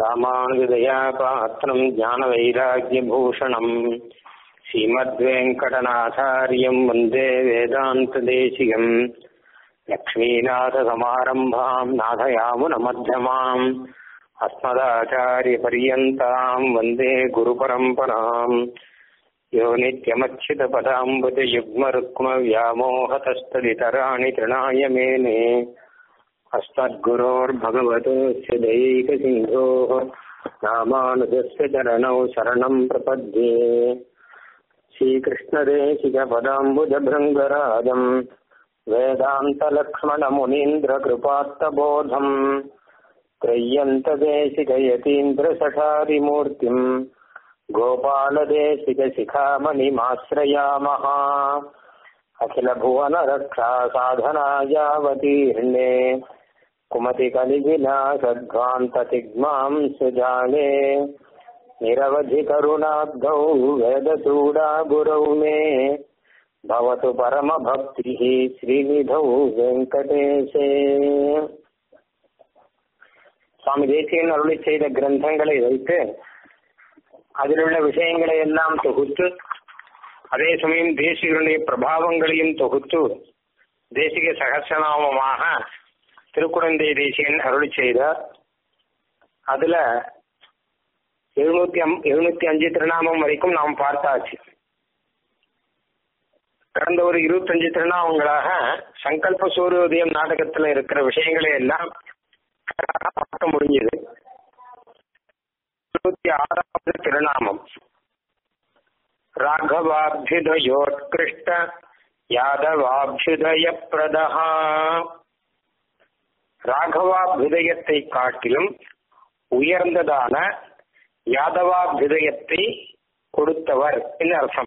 ராமானுஜதயா பாத்திரம் ஞானவைராக்கியபூஷணம் ஸ்ரீமத்வேங்கடநாதாரியம் வந்தே வேதாந்ததேசிகம் லக்ஷ்மீநாதசமாரம்பாம் நாதயாமுனமध्यமாம் अस्मदाचार्यपर्यन्ताम् वन्दे गुरुपरम्पराम् यो नित्यमच्युतपदाम्बुजयुग्मरुक्मव्यामोहतस्तदितराणि तृणाय मेने अस्मद्गुरोर्भगवतोऽस्य दैकसिन्धोः रामानुजस्य चरणौ शरणम् प्रपद्ये श्रीकृष्णदेशिकपदाम्बुजभृङ्गराजम् वेदान्तलक्ष्मणमुनीन्द्रकृपात्तबोधम् त्रय्यन्तदेशिकयतीन्द्रसठारिमूर्तिम् गोपालदेशिकशिखामणिमाश्रयामः अखिलभुवनरक्षा साधनायावतीर्णे कुमतिकलिविलासध्वान्ततिग्मां सुजाने निरवधिकरुणाब्धौ वेदचूडागुरौ मे भवतु परमभक्तिः श्रीनिधौ வெங்கடேசே சுவாமி தேசியன் அருளி செய்த கிரந்தங்களை வைத்து அதில் உள்ள விஷயங்களை எல்லாம் தொகுத்து அதே சமயம் தேசிகருடைய பிரபாவங்களையும் தொகுத்து தேசிக சகசிரநாமமாக திருக்குழந்தை தேசியன் அருளி செய்தார் அதுல எழுநூத்தி அம் எழுநூத்தி அஞ்சு திருநாமம் வரைக்கும் நாம் பார்த்தாச்சு கடந்த ஒரு இருபத்தஞ்சு திருநாமங்களாக சங்கல்ப சூரியோதயம் நாடகத்துல இருக்கிற விஷயங்களை எல்லாம் பார்க்க முடிஞ்சது இருபத்தி ஆறாவது திருநாமம் ராகவாபியுதயோத்கிருஷ்ட யாதவாபியுதய பிரதா ராகவாபியுதயத்தை காட்டிலும் உயர்ந்ததான யாதவாபியுதயத்தை கொடுத்தவர் என்று அர்த்தம்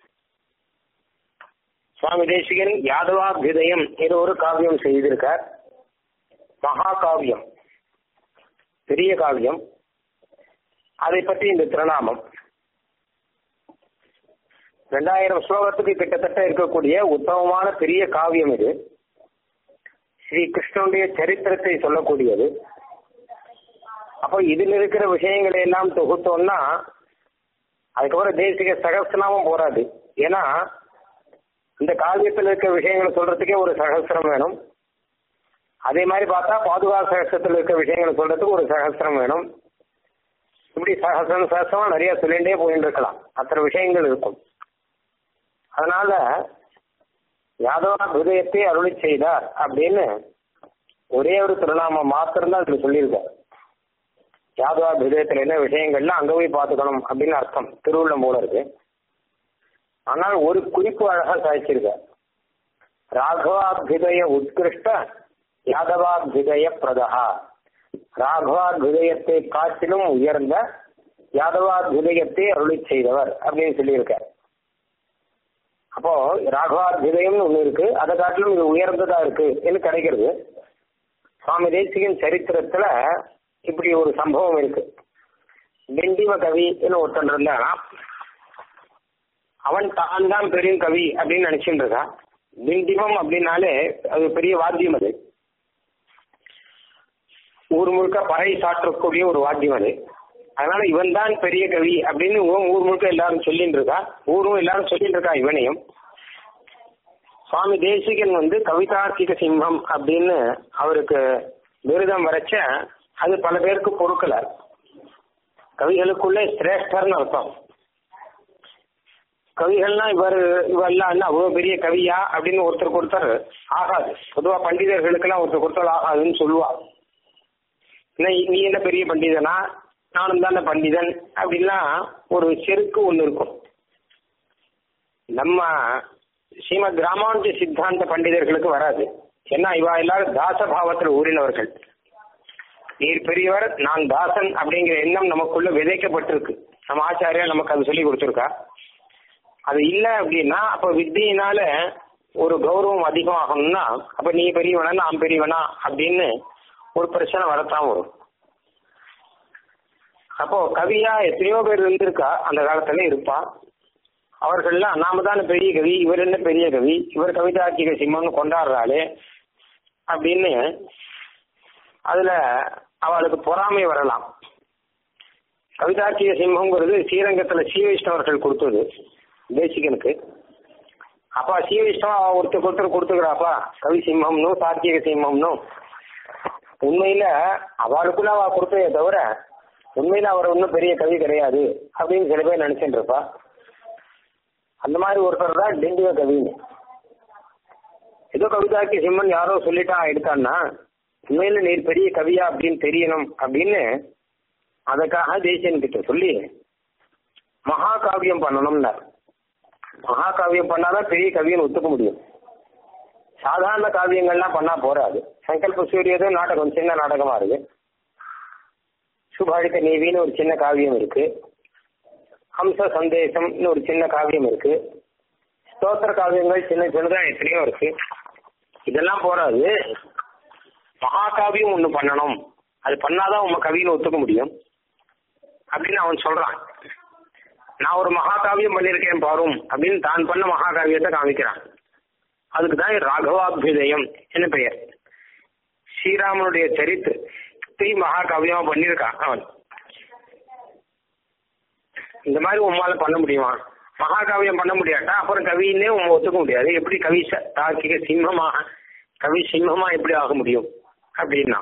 சுவாமி தேசிகன் யாதவாபியுதயம் என்ற ஒரு காவியம் செய்திருக்கார் மகா காவியம் பெரிய காவியம் அதை பற்றி இந்த திருநாமம் ரெண்டாயிரம் ஸ்லோகத்துக்கு கிட்டத்தட்ட இருக்கக்கூடிய உத்தமமான பெரிய காவியம் இது ஸ்ரீ கிருஷ்ணனுடைய சரித்திரத்தை சொல்லக்கூடியது அப்போ இதில் இருக்கிற விஷயங்களை எல்லாம் தொகுத்தோம்னா அதுக்கப்புறம் தேசிக சகஸ்திரநாமம் போராது ஏன்னா இந்த காவியத்தில் இருக்கிற விஷயங்களை சொல்றதுக்கே ஒரு சகஸ்திரம் வேணும் அதே மாதிரி பார்த்தா பாதுகா சகஸ்திரத்தில் இருக்க விஷயங்களை சொல்றதுக்கு ஒரு சகஸ்திரம் வேணும் இப்படி சகசிரம் சகசிரமா நிறைய சொல்லிண்டே போயிட்டு இருக்கலாம் அத்தனை விஷயங்கள் இருக்கும் அதனால யாதவா ஹிருதயத்தை அருளி செய்தார் அப்படின்னு ஒரே ஒரு திருநாமம் மாத்திரம்தான் அதுல சொல்லியிருக்கார் யாதவா ஹிருதயத்துல என்ன விஷயங்கள்லாம் அங்க போய் பார்த்துக்கணும் அப்படின்னு அர்த்தம் திருவுள்ளம் போல இருக்கு ஆனால் ஒரு குறிப்பு அழகா சாய்ச்சிருக்க ராகவாபிதய உத்கிருஷ்ட யாதவாபிதய பிரதா ராகவாபிதயத்தை காட்டிலும் உயர்ந்த யாதவாபிதயத்தை அருளி செய்தவர் அப்படின்னு சொல்லியிருக்கார் அப்போ ராகவாபிதயம்னு ஒண்ணு இருக்கு அதை காட்டிலும் இது உயர்ந்ததா இருக்கு என்று கிடைக்கிறது சுவாமி தேசிகன் சரித்திரத்துல இப்படி ஒரு சம்பவம் இருக்கு திண்டிம கவி ஒருத்தன் இருந்தானா அவன் தான் தான் பெரிய கவி அப்படின்னு நினைச்சுட்டு இருக்கான் திண்டிமம் அப்படின்னாலே அது பெரிய வாத்தியம் அது ஊர் முழுக்க பறை சாற்றக்கூடிய ஒரு வாத்தியம் அது அதனால இவன் தான் பெரிய கவி அப்படின்னு ஊர் முழுக்க எல்லாரும் சொல்லிட்டு இருக்கா ஊரும் எல்லாரும் சொல்லிட்டு இருக்கா இவனையும் சுவாமி தேசிகன் வந்து கவிதார்த்திக சிம்மம் அப்படின்னு அவருக்கு விருதம் வரைச்ச அது பல பேருக்கு பொறுக்கல கவிகளுக்குள்ளே சிரேஷ்டர்னு அர்த்தம் கவிகள்னா இவர் இவெல்லாம் என்ன அவ்வளோ பெரிய கவியா அப்படின்னு ஒருத்தர் கொடுத்தாரு ஆகாது பொதுவாக பண்டிதர்களுக்கெல்லாம் ஒருத்தர் கொடுத்தால் ஆகாதுன்னு சொல்லுவா நீ என்ன பெரிய பண்டிதனா நானும் தானே பண்டிதன் அப்படின்லாம் ஒரு செருக்கு ஒன்று இருக்கும் நம்ம ஸ்ரீமத் ராமானுஜ சித்தாந்த பண்டிதர்களுக்கு வராது ஏன்னா இவா எல்லாரும் தாச பாவத்தில் ஊறினவர்கள் நீர் பெரியவர் நான் தாசன் அப்படிங்கிற எண்ணம் நமக்குள்ள விதைக்கப்பட்டிருக்கு நம்ம ஆச்சாரியா நமக்கு அது சொல்லி கொடுத்துருக்கா அது இல்லை அப்படின்னா அப்போ வித்தியினால ஒரு கௌரவம் அதிகமாகணும்னா அப்ப நீ பெரியவனா நான் பெரியவனா அப்படின்னு ஒரு பிரச்சனை வரத்தான் வரும் அப்போ கவியா எத்தனையோ பேர் இருந்திருக்கா அந்த காலத்துல இருப்பா அவர்கள்லாம் நாம தானே பெரிய கவி இவர் என்ன பெரிய கவி இவர் கவிதார்த்திக சிம்மம்னு கொண்டாடுறாளே அப்படின்னு அதுல அவளுக்கு பொறாமை வரலாம் கவிதாக்கிய சிம்மங்கிறது ஸ்ரீரங்கத்துல சீவைஷ்ணவர்கள் கொடுத்தது தேசிகனுக்கு அப்பா சீவைஷ்ணவா ஒருத்தருக்கு ஒருத்தர் கொடுத்துக்கிறாப்பா கவி சிம்மம்னு சாத்தியக சிம்மம்னு உண்மையில அவளுக்குள்ள அவ கொடுத்ததே தவிர உண்மையில அவர் ஒன்றும் பெரிய கவி கிடையாது அப்படின்னு சில பேர் நினைச்சிட்டு இருப்பா அந்த மாதிரி ஒருத்தர் தான் டிண்டிவ கவின்னு ஏதோ கவிதாக்கி சிம்மன் யாரோ சொல்லிட்டா எடுத்தான்னா உண்மையில நீர் பெரிய கவியா அப்படின்னு தெரியணும் அப்படின்னு அதுக்காக தேசியன் கிட்ட சொல்லி மகாகாவியம் பண்ணணும்னார் மகாகாவியம் பண்ணாதான் பெரிய கவியன் ஒத்துக்க முடியும் சாதாரண காவியங்கள்லாம் பண்ணா போறாது சங்கல்ப சூரியதும் நாடகம் சின்ன நாடகமா இருக்கு சுபாழித்த நீவின்னு ஒரு சின்ன காவியம் இருக்கு ஹம்ச சந்தேசம்னு ஒரு சின்ன காவியம் இருக்கு ஸ்தோத்திர காவியங்கள் சின்ன சின்னதா எத்தனையோ இருக்கு இதெல்லாம் போறாது மகாகாவியம் ஒண்ணு பண்ணணும் அது பண்ணாதான் உங்க கவின்னு ஒத்துக்க முடியும் அப்படின்னு அவன் சொல்றான் நான் ஒரு மகாகாவியம் பண்ணியிருக்கேன் பாரும் அப்படின்னு தான் பண்ண மகாகாவியத்தை காமிக்கிறான் அதுக்கு தான் ராகவாபியுதயம் என்ன பெயர் ஸ்ரீராமனுடைய சரித்திரத்தை மகாகாவியமா பண்ணியிருக்கான் அவன் இந்த மாதிரி உம்மால பண்ண முடியுமா மகாகாவியம் பண்ண முடியாட்டா அப்புறம் கவின்னே உங்க ஒத்துக்க முடியாது எப்படி கவி ச- தாக்கிக சிம்மமாக கவி சிம்மமா எப்படி ஆக முடியும் அப்படின்னா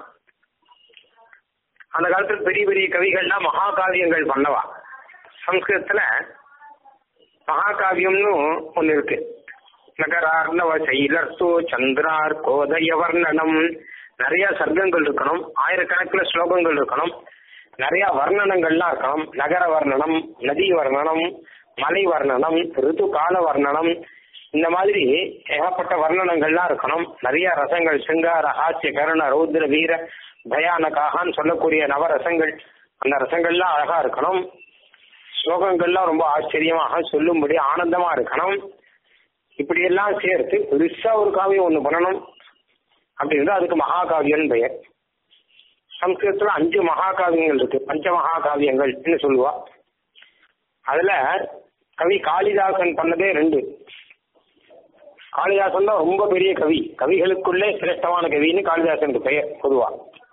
அந்த காலத்துல பெரிய பெரிய கவிகள்லாம் மகாகாவியங்கள் பண்ணவா சம்ஸ்கிருதத்துல மகாகாவியம்னு ஒண்ணு இருக்கு நகரார்ணவ சைலர்சு சந்திரார் கோதய வர்ணனம் நிறைய சர்க்கங்கள் இருக்கணும் ஆயிரக்கணக்கில் ஸ்லோகங்கள் இருக்கணும் நிறைய வர்ணனங்கள்லாம் இருக்கணும் நகர வர்ணனம் நதி வர்ணனம் மலை வர்ணனம் ரிது கால வர்ணனம் இந்த மாதிரி ஏகப்பட்ட வர்ணனங்கள்லாம் இருக்கணும் நிறைய ரசங்கள் சிங்கார ஹாஸ்ய கருண ரௌத்ர வீர பயானகாகான்னு சொல்லக்கூடிய நவரசங்கள் அந்த ரசங்கள்லாம் அழகா இருக்கணும் ஸ்லோகங்கள்லாம் ரொம்ப ஆச்சரியமாக சொல்லும்படி ஆனந்தமா இருக்கணும் இப்படி எல்லாம் சேர்த்து பெருசா ஒரு காவியம் ஒண்ணு பண்ணணும் அப்படின்னா அதுக்கு மகாகாவியம்னு பெயர் சம்ஸ்கிருதத்துல அஞ்சு மகாகாவியங்கள் இருக்கு பஞ்ச மகாகாவியங்கள்னு சொல்லுவா அதுல கவி காளிதாசன் பண்ணதே ரெண்டு காளிதாசன் தான் ரொம்ப பெரிய கவி கவிகளுக்குள்ளே சிரேஷ்டமான கவின்னு காளிதாசனுக்கு பெயர் பொதுவா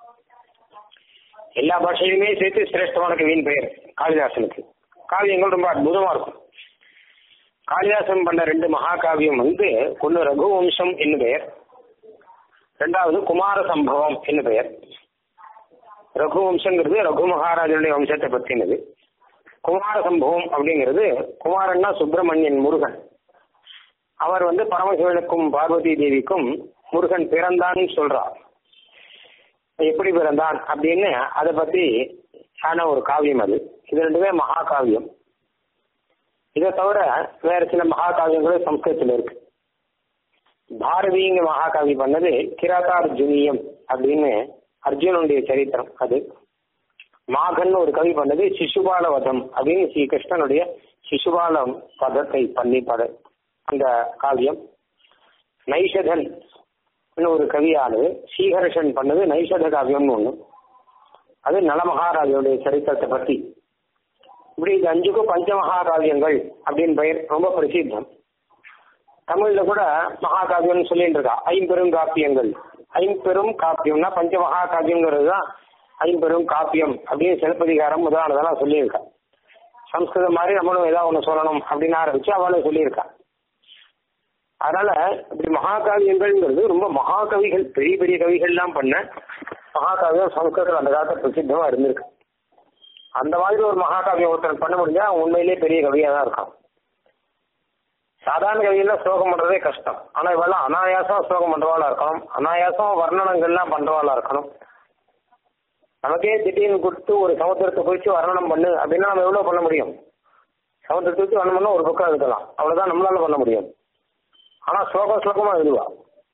எல்லா பாஷையுமே சேர்த்து சிரேஷ்டமான கவின்னு பெயர் காளிதாசனுக்கு காவியங்கள் ரொம்ப அற்புதமா இருக்கும் காளிதாசன் பண்ண ரெண்டு மகாகாவியம் வந்து ஒன்று ரகுவம்சம் என்று பெயர் ரெண்டாவது குமார சம்பவம் என்று பெயர் ரகுவம்சங்கிறது ரகு மகாராஜனுடைய வம்சத்தை பற்றினது குமார சம்பவம் அப்படிங்கிறது குமாரன்னா சுப்பிரமணியன் முருகன் அவர் வந்து பரமசிவனுக்கும் பார்வதி தேவிக்கும் முருகன் பிறந்தான்னு சொல்றார் எப்படி பிறந்தான் அப்படின்னு அதை பத்தி ஆன ஒரு காவியம் அது இது ரெண்டுமே மகாகாவியம் இதை தவிர வேற சில மகாகாவியங்களும் சம்ஸ்கிருதத்தில் இருக்கு பாரதிங்க மகாகாவி பண்ணது கிராதார்ஜுனியம் அப்படின்னு அர்ஜுனனுடைய சரித்திரம் அது மாகன் ஒரு கவி பண்ணது சிசுபால வதம் அப்படின்னு ஸ்ரீ கிருஷ்ணனுடைய சிசுபால பதத்தை பண்ணி பட அந்த காவியம் நைஷதன் ஒரு கவியானது ஸ்ரீஹர்ஷன் பண்ணது நைஷத காவியம்னு ஒண்ணு அது நலமகாராஜனுடைய சரித்திரத்தை பத்தி இப்படி இது அஞ்சுக்கும் பஞ்சமகாகாவியங்கள் அப்படின்னு பெயர் ரொம்ப பிரசித்தம் தமிழ்ல கூட மகாகாவியம்னு சொல்லிட்டு இருக்கா ஐம்பெரும் காப்பியங்கள் ஐம்பெரும் காப்பியம்னா பஞ்ச மகாகாவியங்கிறது தான் ஐம்பெரும் காப்பியம் அப்படின்னு சிலப்பதிகாரம் முதலானதெல்லாம் சொல்லியிருக்கா சம்ஸ்கிருதம் மாதிரி நம்மளும் ஏதாவது ஒன்று சொல்லணும் அப்படின்னு ஆரம்பிச்சு அவளும் சொல்லியிருக்கா அதனால இப்படி மகாகாவியங்கள்ங்கிறது ரொம்ப மகாகவிகள் பெரிய பெரிய கவிகள்லாம் பண்ண மகாகாவியம் சம்ஸ்கிருதத்தில் அந்த காலத்தில் பிரசித்தமா இருந்திருக்கு அந்த மாதிரி ஒரு மகாகாவியம் ஒருத்தர் பண்ண முடிஞ்சா அவன் உண்மையிலேயே பெரிய கவியா தான் இருக்கான் சாதாரண கவியெல்லாம் ஸ்லோகம் பண்றதே கஷ்டம் ஆனா இவெல்லாம் அனாயாசம் ஸ்லோகம் பண்றவாளா இருக்கணும் அனாயாசம் வர்ணனங்கள்லாம் பண்றவாளா இருக்கணும் நமக்கே திடீர்னு கொடுத்து ஒரு சமுத்திரத்தை குறித்து வர்ணனம் பண்ணு அப்படின்னா நம்ம எவ்வளவு பண்ண முடியும் சமுத்திரத்தை குறித்து வர்ணனம் பண்ணா ஒரு பக்கம் எழுதலாம் அவ்வளவுதான் நம்மளால பண்ண முடியும் ஆனா ஸ்லோகம் ஸ்லோகமா எழுதுவா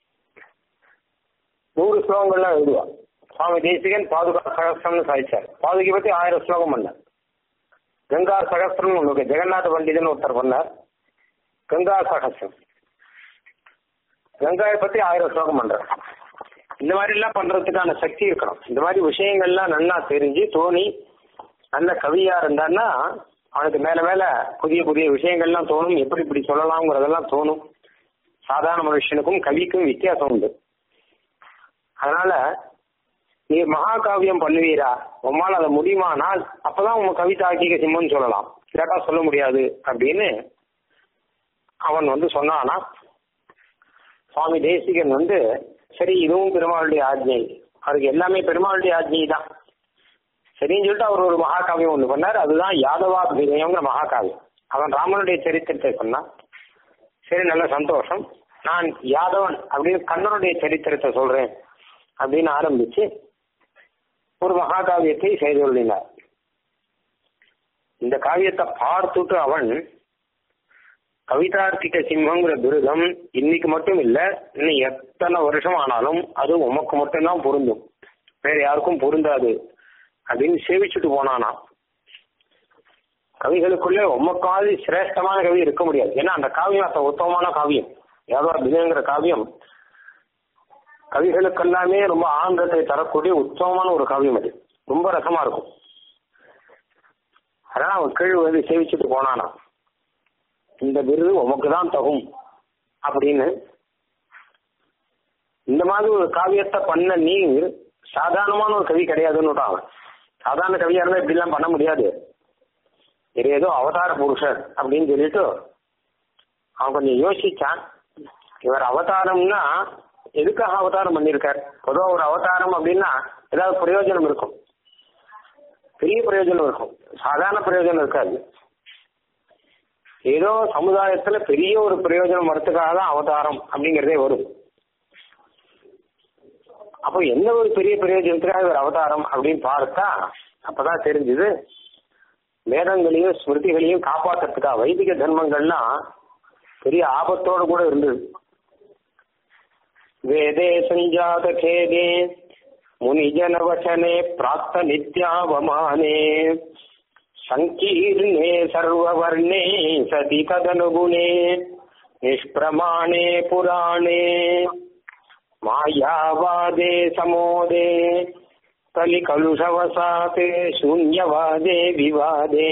நூறு ஸ்லோகங்கள்லாம் எழுதுவா சுவாமி தேசிகன் பாதுகா சகஸ்திரம்னு சாதிச்சார் பாதுகை பத்தி ஆயிரம் ஸ்லோகம் பண்ணார் கங்கா சகஸ்திரம் ஒன்று இருக்கு ஜெகநாத பண்டிதன் ஒருத்தர் பண்ணார் கங்கா சகஸ்திரம் கங்காயை பத்தி ஆயிரம் ஸ்லோகம் பண்றார் இந்த மாதிரி எல்லாம் பண்றதுக்கான சக்தி இருக்கணும் இந்த மாதிரி விஷயங்கள்லாம் நல்லா தெரிஞ்சு தோணி நல்ல கவியா இருந்தான்னா அவனுக்கு மேல மேல புதிய புதிய விஷயங்கள்லாம் தோணும் எப்படி இப்படி சொல்லலாம்ங்கிறதெல்லாம் தோணும் சாதாரண மனுஷனுக்கும் கவிக்கும் வித்தியாசம் உண்டு அதனால நீ மகாகாவியம் பண்ணுவீரா உம்மால் அதை முடியுமானால் அப்பதான் உங்க கவிதாக்கிக சிம்மன் சொல்லலாம் இல்லாட்டா சொல்ல முடியாது அப்படின்னு அவன் வந்து சொன்னானா சுவாமி தேசிகன் வந்து சரி இதுவும் பெருமாளுடைய ஆஜ்ஞை அவருக்கு எல்லாமே பெருமாளுடைய ஆஜ்ஞை தான் சரின்னு சொல்லிட்டு அவர் ஒரு மகாகாவியம் ஒன்று பண்ணார் அதுதான் யாதவாபிதயங்கிற மகாகாவியம் அவன் ராமனுடைய சரித்திரத்தை சொன்னான் சரி நல்ல சந்தோஷம் நான் யாதவன் அப்படின்னு கண்ணனுடைய சரித்திரத்தை சொல்றேன் அப்படின்னு ஆரம்பிச்சு ஒரு மகாகாவியத்தை செய்துள்ளினார் இந்த காவியத்தை பார்த்துட்டு அவன் கவிதார்த்திக சிம்மங்கிற விருதம் இன்னைக்கு மட்டும் இல்ல இன்னும் எத்தனை வருஷம் ஆனாலும் அது உமக்கு மட்டும்தான் பொருந்தும் வேற யாருக்கும் பொருந்தாது அப்படின்னு சேவிச்சுட்டு போனானா கவிகளுக்குள்ளே உமக்காவது சிரேஷ்டமான கவி இருக்க முடியாது ஏன்னா அந்த காவியம் அத்த உத்தமமான காவியம் யாதவ விஜயங்கிற காவியம் கவிகளுக்கெல்லாமே ரொம்ப ஆனந்தத்தை தரக்கூடிய உத்தமமான ஒரு காவியம் அது ரொம்ப ரசமா இருக்கும் அதனால அவன் கீழ் வந்து சேவிச்சுட்டு போனானா இந்த விருது உமக்கு தான் தகும் அப்படின்னு இந்த மாதிரி ஒரு காவியத்தை பண்ண நீர் சாதாரணமான ஒரு கவி கிடையாதுன்னு அவன் சாதாரண கவியா இருந்தா இப்படிலாம் பண்ண முடியாது இது ஏதோ அவதார புருஷர் அப்படின்னு சொல்லிட்டு அவன் கொஞ்சம் யோசிச்சான் இவர் அவதாரம்னா எதுக்காக அவதாரம் பண்ணியிருக்கார் பொதுவாக ஒரு அவதாரம் அப்படின்னா ஏதாவது பிரயோஜனம் இருக்கும் பெரிய பிரயோஜனம் இருக்கும் சாதாரண பிரயோஜனம் இருக்காது ஏதோ சமுதாயத்துல பெரிய ஒரு பிரயோஜனம் வரத்துக்காக தான் அவதாரம் அப்படிங்கிறதே வரும் அப்போ எந்த ஒரு பெரிய பிரயோஜனத்துக்காக ஒரு அவதாரம் அப்படின்னு பார்த்தா அப்பதான் தெரிஞ்சது வேதங்களையும் ஸ்மிருதிகளையும் காப்பாத்துறதுக்காக வைதிக தர்மங்கள்லாம் பெரிய ஆபத்தோடு கூட இருந்தது வேதே சஞ்சாத கேதே முனிஜன வச்சனே பிராப்த நித்யாவமானே சங்கீர்ணே சர்வவர்ணே சதி ததனுகுணே நிஷ்பிரமாணே புராணே மாயாவாதே சமோதே கலிகலுஷவசாத்தே சூன்யவாதே விவாதே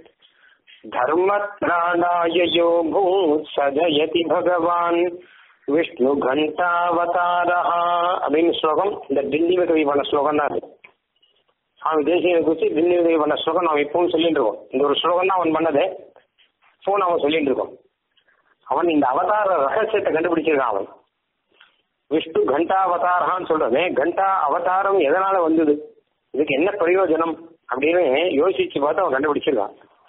धर्मत्राणाय यो भूत् सजयति भगवान् விஷ்ணு கண்டாவதாரஹா அப்படின்னு ஸ்லோகம் இந்த டில்லி கவி பண்ண ஸ்லோகம் தான் அது சுவாமி தேசிய குறித்து டில்லி கவி பண்ண ஸ்லோகம் நாம் இப்பவும் சொல்லிட்டு இருக்கோம் இந்த ஒரு ஸ்லோகம் தான் அவன் பண்ணது ஃபோன் அவன் சொல்லிட்டு இருக்கோம் அவன் இந்த அவதார ரகசியத்தை கண்டுபிடிச்சிருக்கான் அவன் விஷ்ணு கண்டாவதாரஹான்னு சொல்றதே கண்டா அவதாரம் எதனால வந்தது இதுக்கு என்ன பிரயோஜனம் அப்படின்னு யோசிச்சு பார்த்து அவன் கண்டுபிடிச்சிருக்கான்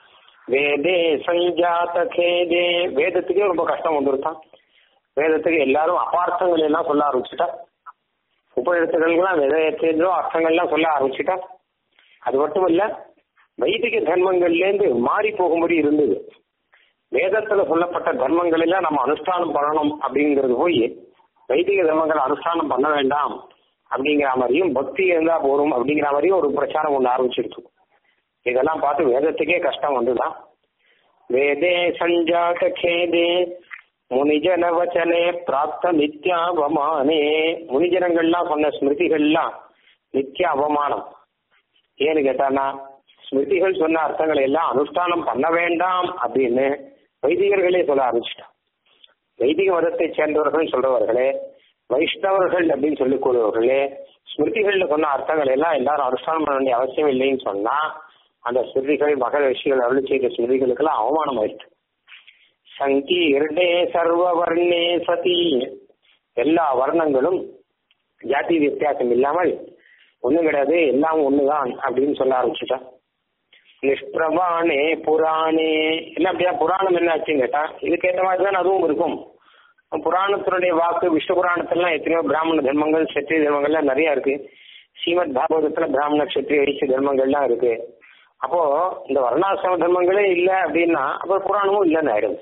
வேதே சஞ்சாத கேதே வேதத்துக்கே ரொம்ப கஷ்டம் வந்துருத்தான் வேதத்துக்கு எல்லாரும் அபார்த்தங்கள் எல்லாம் சொல்ல ஆரம்பிச்சுட்டா உபநிடத்துகளுக்கெல்லாம் விதயத்தேதோ அர்த்தங்கள்லாம் சொல்ல ஆரம்பிச்சுட்டா அது மட்டும் இல்ல வைதிக தர்மங்கள்லேருந்து மாறி போகும்படி இருந்தது வேதத்துல சொல்லப்பட்ட தர்மங்கள் எல்லாம் நம்ம அனுஷ்டானம் பண்ணணும் அப்படிங்கிறது போய் வைதிக தர்மங்களை அனுஷ்டானம் பண்ண வேண்டாம் அப்படிங்கிற மாதிரியும் பக்தி இருந்தா போரும் அப்படிங்கிற மாதிரியும் ஒரு பிரச்சாரம் ஒன்று ஆரம்பிச்சிருக்கு இதெல்லாம் பார்த்து வேதத்துக்கே கஷ்டம் வந்துதான் வேதே சஞ்சாத கேதே முனிஜன வச்சனே பிராப்த நித்ய அவமானே முனிஜனங்கள்லாம் சொன்ன ஸ்மிருதிகள்லாம் நித்திய அவமானம் ஏன்னு கேட்டானா ஸ்மிருதிகள் சொன்ன அர்த்தங்களை எல்லாம் அனுஷ்டானம் பண்ண வேண்டாம் அப்படின்னு வைதிகர்களே சொல்ல ஆரம்பிச்சிட்டான் வைதிக மதத்தை சேர்ந்தவர்கள் சொல்றவர்களே வைஷ்ணவர்கள் அப்படின்னு சொல்லிக் கூறுவர்களே ஸ்மிருதிகள்ல சொன்ன அர்த்தங்கள் எல்லாம் எல்லாரும் அனுஷ்டானம் பண்ண வேண்டிய அவசியம் இல்லைன்னு சொன்னா அந்த ஸ்மிருதிகள் மகர ரிஷிகள் அருள் செய்த ஸ்மிருதிகளுக்கெல்லாம் அவமானம் ஆயிடுச்சு சங்கீர்ணே சர்வ வர்ணே சதி எல்லா வர்ணங்களும் ஜாதி வித்தியாசம் இல்லாமல் ஒண்ணும் கிடையாது எல்லாம் ஒண்ணுதான் அப்படின்னு சொல்ல ஆரம்பிச்சுட்டான் நிஷ்பிரபானே புராணே என்ன அப்படியா புராணம் என்ன ஆச்சுன்னு கேட்டா இதுக்கேற்ற மாதிரி தான் அதுவும் இருக்கும் புராணத்தினுடைய வாக்கு விஷ்ணு புராணத்திலாம் எத்தனையோ பிராமண தர்மங்கள் சத்திரிய தர்மங்கள்லாம் நிறைய இருக்கு ஸ்ரீமத் பாகவதத்துல பிராமண கஷத்திரிய வைசிய தர்மங்கள்லாம் இருக்கு அப்போ இந்த வர்ணாசிரம தர்மங்களே இல்லை அப்படின்னா அப்போ புராணமும் இல்லைன்னு ஆயிடும்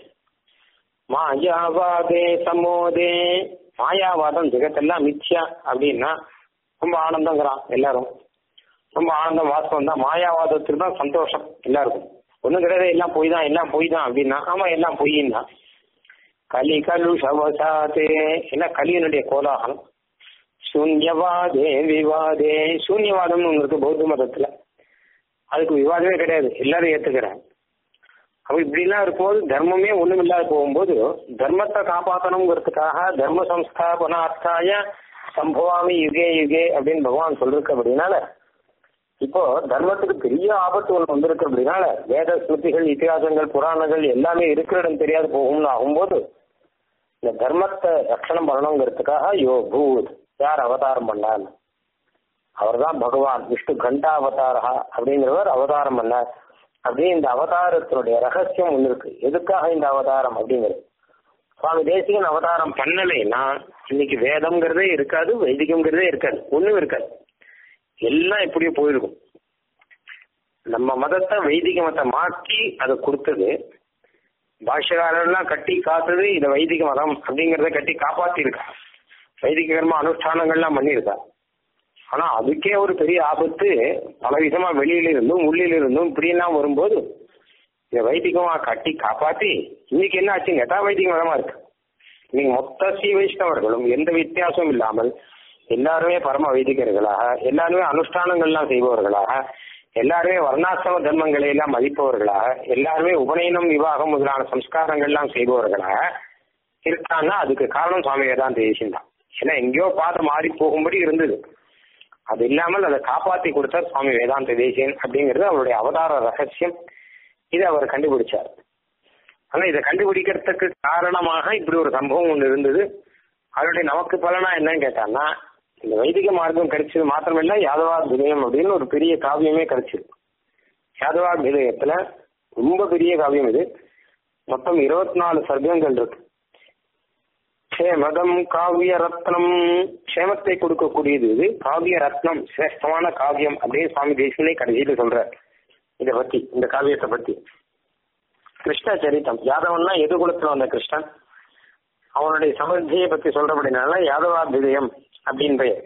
மாயாவாதே சமோதே மாயாவாதம் ஜெகத்தெல்லாம் மித்யா அப்படின்னா ரொம்ப ஆனந்தங்கிறான் எல்லாரும் ரொம்ப ஆனந்தம் வாசம் தான் மாயாவாதத்துக்கு தான் சந்தோஷம் எல்லாருக்கும் ஒன்றும் கிடையாது எல்லாம் பொய் தான் எல்லாம் பொய் தான் அப்படின்னா ஆமா எல்லாம் பொய்ன்னா கலி கலு சவசாதே எல்லாம் கலியனுடைய கோலாகலம் சூன்யவாதே விவாதே சூன்யவாதம்னு ஒன்று இருக்கு பௌத்த மதத்துல அதுக்கு விவாதமே கிடையாது எல்லாரும் ஏத்துக்கிறாங்க அப்ப இப்படிலாம் இருக்கும்போது தர்மமே ஒண்ணும் இல்லாத போகும்போது தர்மத்தை காப்பாற்றணுங்கிறதுக்காக தர்ம சம்ஸ்தாபனார்த்தாய சம்பவாமி யுகே யுகே அப்படின்னு பகவான் சொல்லிருக்க அப்படின்னால இப்போ தர்மத்துக்கு பெரிய ஆபத்து ஒன்று வந்திருக்கு அப்படின்னால வேத ஸ்மிருதிகள் இத்திகாசங்கள் புராணங்கள் எல்லாமே இருக்கிற இடம் தெரியாது போகும்னு ஆகும்போது இந்த தர்மத்தை ரட்சணம் பண்ணணுங்கிறதுக்காக யோ பூத் யார் அவதாரம் பண்ணார் அவர் தான் பகவான் விஷ்ணு கண்டா அவதாரா அப்படிங்கிறவர் அவதாரம் பண்ணார் அப்படியே இந்த அவதாரத்தினுடைய ரகசியம் ஒன்று இருக்கு எதுக்காக இந்த அவதாரம் அப்படிங்கிறது சுவாமி தேசிகன் அவதாரம் பண்ணலைன்னா இன்னைக்கு வேதம்ங்கிறதே இருக்காது வைதிகம்ங்கிறதே இருக்காது ஒண்ணும் இருக்காது எல்லாம் எப்படியோ போயிருக்கும் நம்ம மதத்தை வைதிக மதத்தை மாற்றி அதை கொடுத்தது பாஷ்யக்காரர்லாம் கட்டி காத்தது இந்த வைதிக மதம் அப்படிங்கிறத கட்டி காப்பாத்திருக்கா வைதிக கர்ம அனுஷ்டானங்கள்லாம் பண்ணியிருக்கா ஆனா அதுக்கே ஒரு பெரிய ஆபத்து பல விதமா வெளியில இருந்தும் உள்ளில இருந்தும் இப்படியெல்லாம் வரும்போது இதை வைதிகமா கட்டி காப்பாத்தி இன்னைக்கு என்ன ஆச்சு கேட்டா வைதிக மதமா இருக்கு இன்னைக்கு மொத்த ஸ்ரீ வைஷ்ணவர்களும் எந்த வித்தியாசமும் இல்லாமல் எல்லாருமே பரம வைதிகர்களாக எல்லாருமே அனுஷ்டானங்கள்லாம் செய்பவர்களாக எல்லாருமே வர்ணாசிரம தர்மங்களை எல்லாம் மதிப்பவர்களாக எல்லாருமே உபநயனம் விவாகம் முதலான சம்ஸ்காரங்கள்லாம் செய்பவர்களாக இருக்காங்கன்னா அதுக்கு காரணம் சுவாமி வேதாந்த தேசியம் தான் ஏன்னா எங்கேயோ பாதை மாறி போகும்படி இருந்தது அது இல்லாமல் அதை காப்பாத்தி கொடுத்தார் சுவாமி வேதாந்த தேசியன் அப்படிங்கிறது அவருடைய அவதார ரகசியம் இதை அவர் கண்டுபிடிச்சார் ஆனா இதை கண்டுபிடிக்கிறதுக்கு காரணமாக இப்படி ஒரு சம்பவம் ஒன்று இருந்தது அதனுடைய நமக்கு பலனா என்னன்னு கேட்டான்னா இந்த வைதிக மார்க்கம் கிடைச்சது மாத்திரமில்ல யாதவா விதயம் அப்படின்னு ஒரு பெரிய காவியமே கிடைச்சது யாதவா விதயத்துல ரொம்ப பெரிய காவியம் இது மொத்தம் இருபத்தி நாலு சர்க்கங்கள் இருக்கு க்ஷேமதம் காவிய ரத்னம் க்ஷேமத்தை கொடுக்கக்கூடியது இது காவிய ரத்னம் சிரேஷ்டமான காவியம் அப்படின்னு சுவாமி தேசியனை கடைசியில சொல்றார் இதை பத்தி இந்த காவியத்தை பத்தி கிருஷ்ண சரித்தம் யாதவன்னா எது குலத்துல வந்த கிருஷ்ணன் அவனுடைய சமர்த்தியை பத்தி சொல்றபடினால யாதவா விதயம் அப்படின்னு பெயர்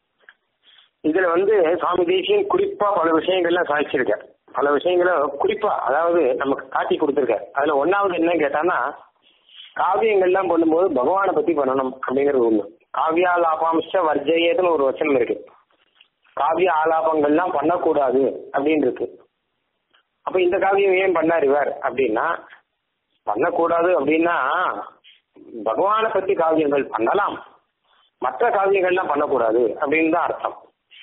இதுல வந்து சுவாமி தேசியன் குறிப்பா பல விஷயங்கள்லாம் சாதிச்சிருக்கார் பல விஷயங்களை குறிப்பா அதாவது நமக்கு காட்டி கொடுத்துருக்கார் அதுல ஒன்னாவது என்ன கேட்டான்னா காவியங்கள்லாம் பண்ணும்போது பகவானை பத்தி பண்ணணும் அப்படிங்கிறது ஒண்ணு காவியாலாபாம்ச வர்ஜயேதுன்னு ஒரு வச்சனம் இருக்கு காவிய ஆலாபங்கள்லாம் பண்ணக்கூடாது அப்படின்னு இருக்கு அப்ப இந்த காவியம் ஏன் பண்ணார் இவர் அப்படின்னா பண்ணக்கூடாது அப்படின்னா பகவானை பத்தி காவியங்கள் பண்ணலாம் மற்ற காவியங்கள்லாம் பண்ணக்கூடாது அப்படின்னு தான் அர்த்தம்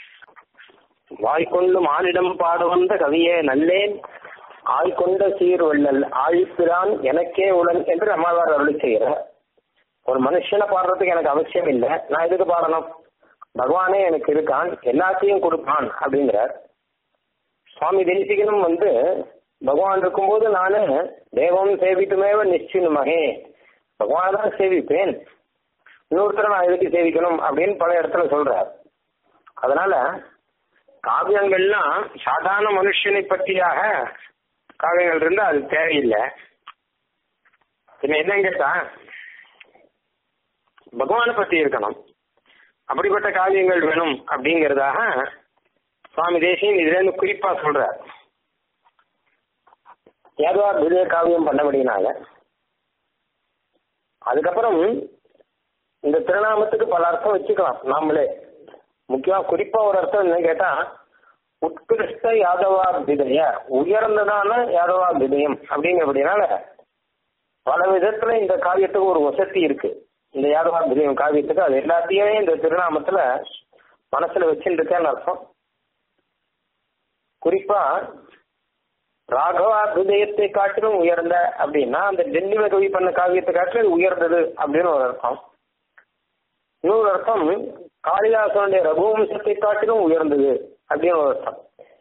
வாய்க்கொண்டு மானிடம் பாட வந்த கவியே நல்லேன் ஆய்கொண்ட சீர் வள்ளல் ஆழிப்பிரான் எனக்கே உடன் என்று நம்மாழ்வார் அருளி செய்கிறார் ஒரு மனுஷனை பாடுறதுக்கு எனக்கு அவசியம் இல்லை நான் எதுக்கு பாடணும் பகவானே எனக்கு இருக்கான் எல்லாத்தையும் கொடுப்பான் அப்படிங்கிறார் சுவாமி தேசிகனும் வந்து பகவான் இருக்கும்போது நானு தேவம் சேவித்துமேவ நிச்சயமகே பகவான் தான் சேவிப்பேன் இன்னொருத்தரை நான் எதுக்கு சேவிக்கணும் அப்படின்னு பல இடத்துல சொல்றார் அதனால காவியங்கள்லாம் சாதாரண மனுஷனை பற்றியாக காவியங்கள் இருந்தா அது தேவையில்லை பின்ன என்ன கேட்டா பகவானை பத்தி இருக்கணும் அப்படிப்பட்ட காவியங்கள் வேணும் அப்படிங்கிறதாக சுவாமி தேசியன் இதுல இருந்து குறிப்பா சொல்றார் யாதவா விஜய காவியம் பண்ணபடினால அதுக்கப்புறம் இந்த திருநாமத்துக்கு பல அர்த்தம் வச்சுக்கலாம் நாமளே முக்கியமா குறிப்பா ஒரு அர்த்தம் என்ன கேட்டா உத்கிருஷ்ட யாதவா விதய உயர்ந்ததான யாதவா விதயம் அப்படிங்கிறபடினால பல விதத்துல இந்த காவியத்துக்கு ஒரு வசதி இருக்கு இந்த யாதவா விதயம் காவியத்துக்கு அது எல்லாத்தையுமே இந்த திருநாமத்துல மனசுல வச்சுருக்கேன்னு அர்த்தம் குறிப்பா ராகவா ஹிருதயத்தை காட்டிலும் உயர்ந்த அப்படின்னா அந்த டெல்லியில கவி பண்ண காவியத்தை காட்டிலும் உயர்ந்தது அப்படின்னு ஒரு அர்த்தம் இன்னொரு அர்த்தம் காளிதாசனுடைய ரகுவம்சத்தை காட்டிலும் உயர்ந்தது அப்படின்னு ஒரு அர்த்தம்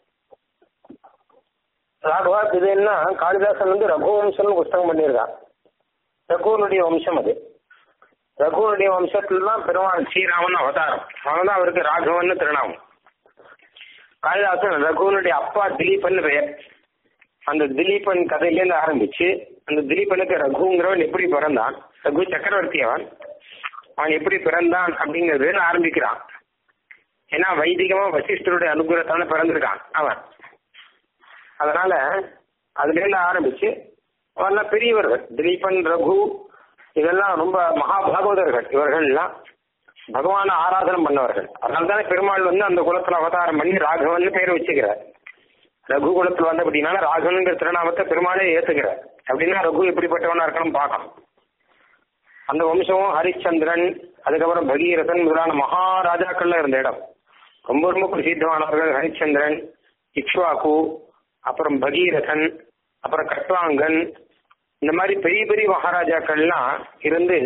ராகவா ஹிருதயம்னா காளிதாசன் வந்து ரகுவம்சம்னு புஸ்தகம் பண்ணியிருக்கான் ரகுவனுடைய வம்சம் அது ரகுவனுடைய வம்சத்துல தான் பெருமாள் ஸ்ரீராமன் அவதாரம் அவன் தான் அவருக்கு ராகவன் திருநாமம் காளிதாசன் ரகுவனுடைய அப்பா திலீபன் பெயர் அந்த திலீபன் கதையிலேருந்து ஆரம்பிச்சு அந்த திலீபனுக்கு ரகுங்கிறவன் எப்படி பிறந்தான் ரகு சக்கரவர்த்தி அவன் அவன் எப்படி பிறந்தான் அப்படிங்கிறது ஆரம்பிக்கிறான் ஏன்னா வைதிகமா வசிஷ்டருடைய அனுகிரகத்தான பிறந்திருக்கான் அவன் அதனால அதுல இருந்து ஆரம்பிச்சு அவெல்லாம் பெரியவர்கள் திலீபன் ரகு இதெல்லாம் ரொம்ப மகாபாகவதர்கள் இவர்கள்லாம் பகவான ஆராதனம் பண்ணவர்கள் அதனால தானே பெருமாள் வந்து அந்த குலத்துல அவதாரம் பண்ணி ராகவன் பேர் வச்சுக்கிறார் ரகு குலத்துல வந்த அப்படின்னால ராகவனுங்கிற திருநாமத்தை பெருமாளே ஏத்துக்கிறார் அப்படின்னா ரகு எப்படிப்பட்டவனா இருக்கணும் பார்க்கணும் அந்த வம்சமும் ஹரிச்சந்திரன் அதுக்கப்புறம் பகீரதன் முதலான மகாராஜாக்கள்ல இருந்த இடம் ரொம்ப ரொம்ப பிரசித்தமானவர்கள் ஹரிச்சந்திரன் இக்ஷ்வாகு அப்புறம் பகீரதன் அப்புறம் கட்வாங்கன் இந்த மாதிரி பெரிய பெரிய மகாராஜாக்கள்லாம் இருந்து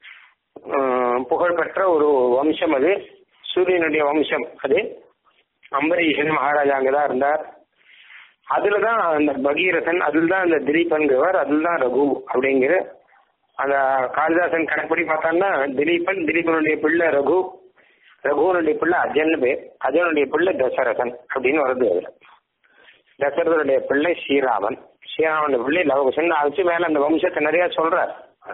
அஹ், புகழ்பெற்ற ஒரு வம்சம் அது சூரியனுடைய வம்சம் அது அம்பரீஷன் மகாராஜா அங்கதான் இருந்தார் அதுலதான் அந்த பகீரதன் அதுல தான் அந்த திலீபன்கிறவர் அதுல தான் ரகு அப்படிங்கிற அந்த காளிதாசன் கணக்குப்படி பார்த்தான்னா திலீபன் திலீபனுடைய பிள்ளை ரகு ரகுவனுடைய பிள்ளை அஜன் பேர் அஜனுடைய பிள்ளை தசரதன் அப்படின்னு வருது அதுல தசரதனுடைய பிள்ளை ஸ்ரீராமன் ஸ்ரீராமனுடைய பிள்ளை லவகுசன் அழைச்சு மேல அந்த வம்சத்தை நிறைய சொல்றார்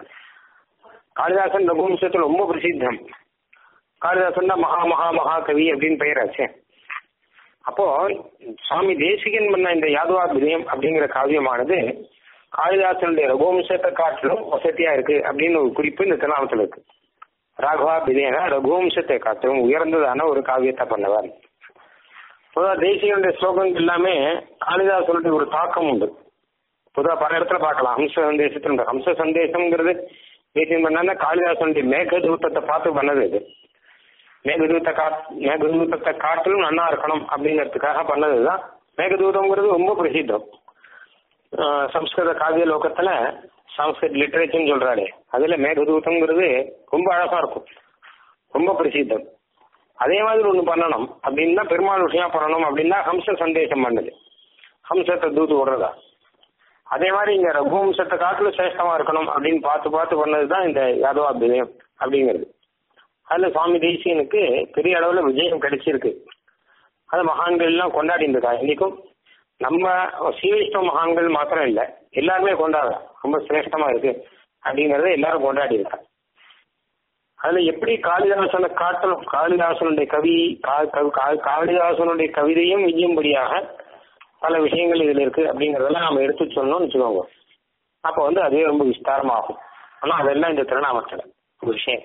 காளிதாசன் ரகுவம்சத்தில் ரொம்ப பிரசித்தம் காளிதாசன் தான் மகா மகா மகா கவி அப்படின்னு பெயராச்சே அப்போ சுவாமி தேசிகன் பண்ண இந்த யாதுவாபிதயம் அப்படிங்கிற காவியமானது காளிதாசனுடைய ரகுவம்சத்தை காட்டிலும் வசதியா இருக்கு அப்படின்னு ஒரு குறிப்பு இந்த திருநாமத்தில் இருக்கு ராகவா பிதேனா ரகுவம்சத்தை காட்டிலும் உயர்ந்ததான ஒரு காவியத்தை பண்ணவர் பொதுவாக தேசிகனுடைய ஸ்லோகங்கள் எல்லாமே காளிதாசனுடைய ஒரு தாக்கம் உண்டு பொதுவாக பல இடத்துல பார்க்கலாம் ஹம்ச சந்தேசத்தில் உண்டு. ஹம்ச சந்தேசம்ங்கிறது தேசியம் பண்ணா காளிதாசனுடைய மேகதூத்தத்தை பார்த்து பண்ணது இது மேகதூத்த கா மேகதூத்தத்தை காட்டிலும் நன்னா இருக்கணும் அப்படிங்கிறதுக்காக பண்ணதுதான் மேகதூதம்ங்கிறது ரொம்ப பிரசித்தம் ஆஹ் சம்ஸ்கிருத காவிய லோகத்துல சம்ஸ்கிருத் லிட்டரேச்சர்னு சொல்றாரு அதுல மேகதூதம்ங்கிறது ரொம்ப அழகா இருக்கும் ரொம்ப பிரசித்தம் அதே மாதிரி ஒண்ணு பண்ணணும் அப்படின்னா பெருமாள் விஷயம் பண்ணணும் அப்படின்னா ஹம்ச சந்தேசம் பண்ணுது ஹம்சத்தை தூத்து விடுறதா அதே மாதிரி இங்க ரகுவம்சத்தை காட்டிலும் சிரேஷ்டமா இருக்கணும் அப்படின்னு பார்த்து பார்த்து பண்ணதுதான் இந்த யாதவாபிதயம் அப்படிங்கிறது அதுல சுவாமி தேசியனுக்கு பெரிய அளவுல விஜயம் கிடைச்சிருக்கு அது மகான்கள் எல்லாம் கொண்டாடி இருக்கா இன்னைக்கும் நம்ம சீவைஷ்ணவ மகான்கள் மாத்திரம் இல்ல எல்லாருமே கொண்டாடுறோம் ரொம்ப சிரேஷ்டமா இருக்கு அப்படிங்கறத எல்லாரும் கொண்டாடி இருக்கா அதுல எப்படி காளிதாசனை காட்டணும் காளிதாசனுடைய கவி கா- கவி- கா- காளிதாசனுடைய கவிதையும் விஜயும்படியாக பல விஷயங்கள் இதுல இருக்கு அப்படிங்கறதெல்லாம் நாம எடுத்து சொன்னோம்னு வச்சுக்கோங்க அப்ப வந்து அதுவே ரொம்ப விஸ்தாரமாகும் ஆனா அதெல்லாம் இந்த திருநாமத்துல ஒரு விஷயம்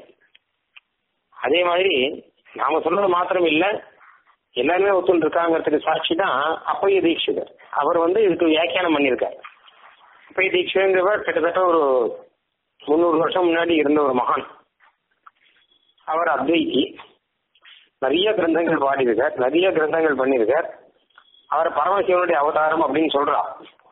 அதே மாதிரி நாம சொன்னது மாத்திரம் இல்ல எல்லாருமே ஒத்துண்டு இருக்காங்கிறதுக்கு சாட்சி தான் அப்பைய தீட்சிதர் அவர் வந்து இதுக்கு வியாக்கியானம் பண்ணியிருக்கார் அப்பைய தீட்சிதங்கிறவர் கிட்டத்தட்ட ஒரு முந்நூறு வருஷம் முன்னாடி இருந்த ஒரு மகான் அவர் அத்வைதி நிறைய கிரந்தங்கள் பாடியிருக்கார் நிறைய கிரந்தங்கள் பண்ணியிருக்கார் அவர் பரமசிவனுடைய அவதாரம் அப்படின்னு சொல்றா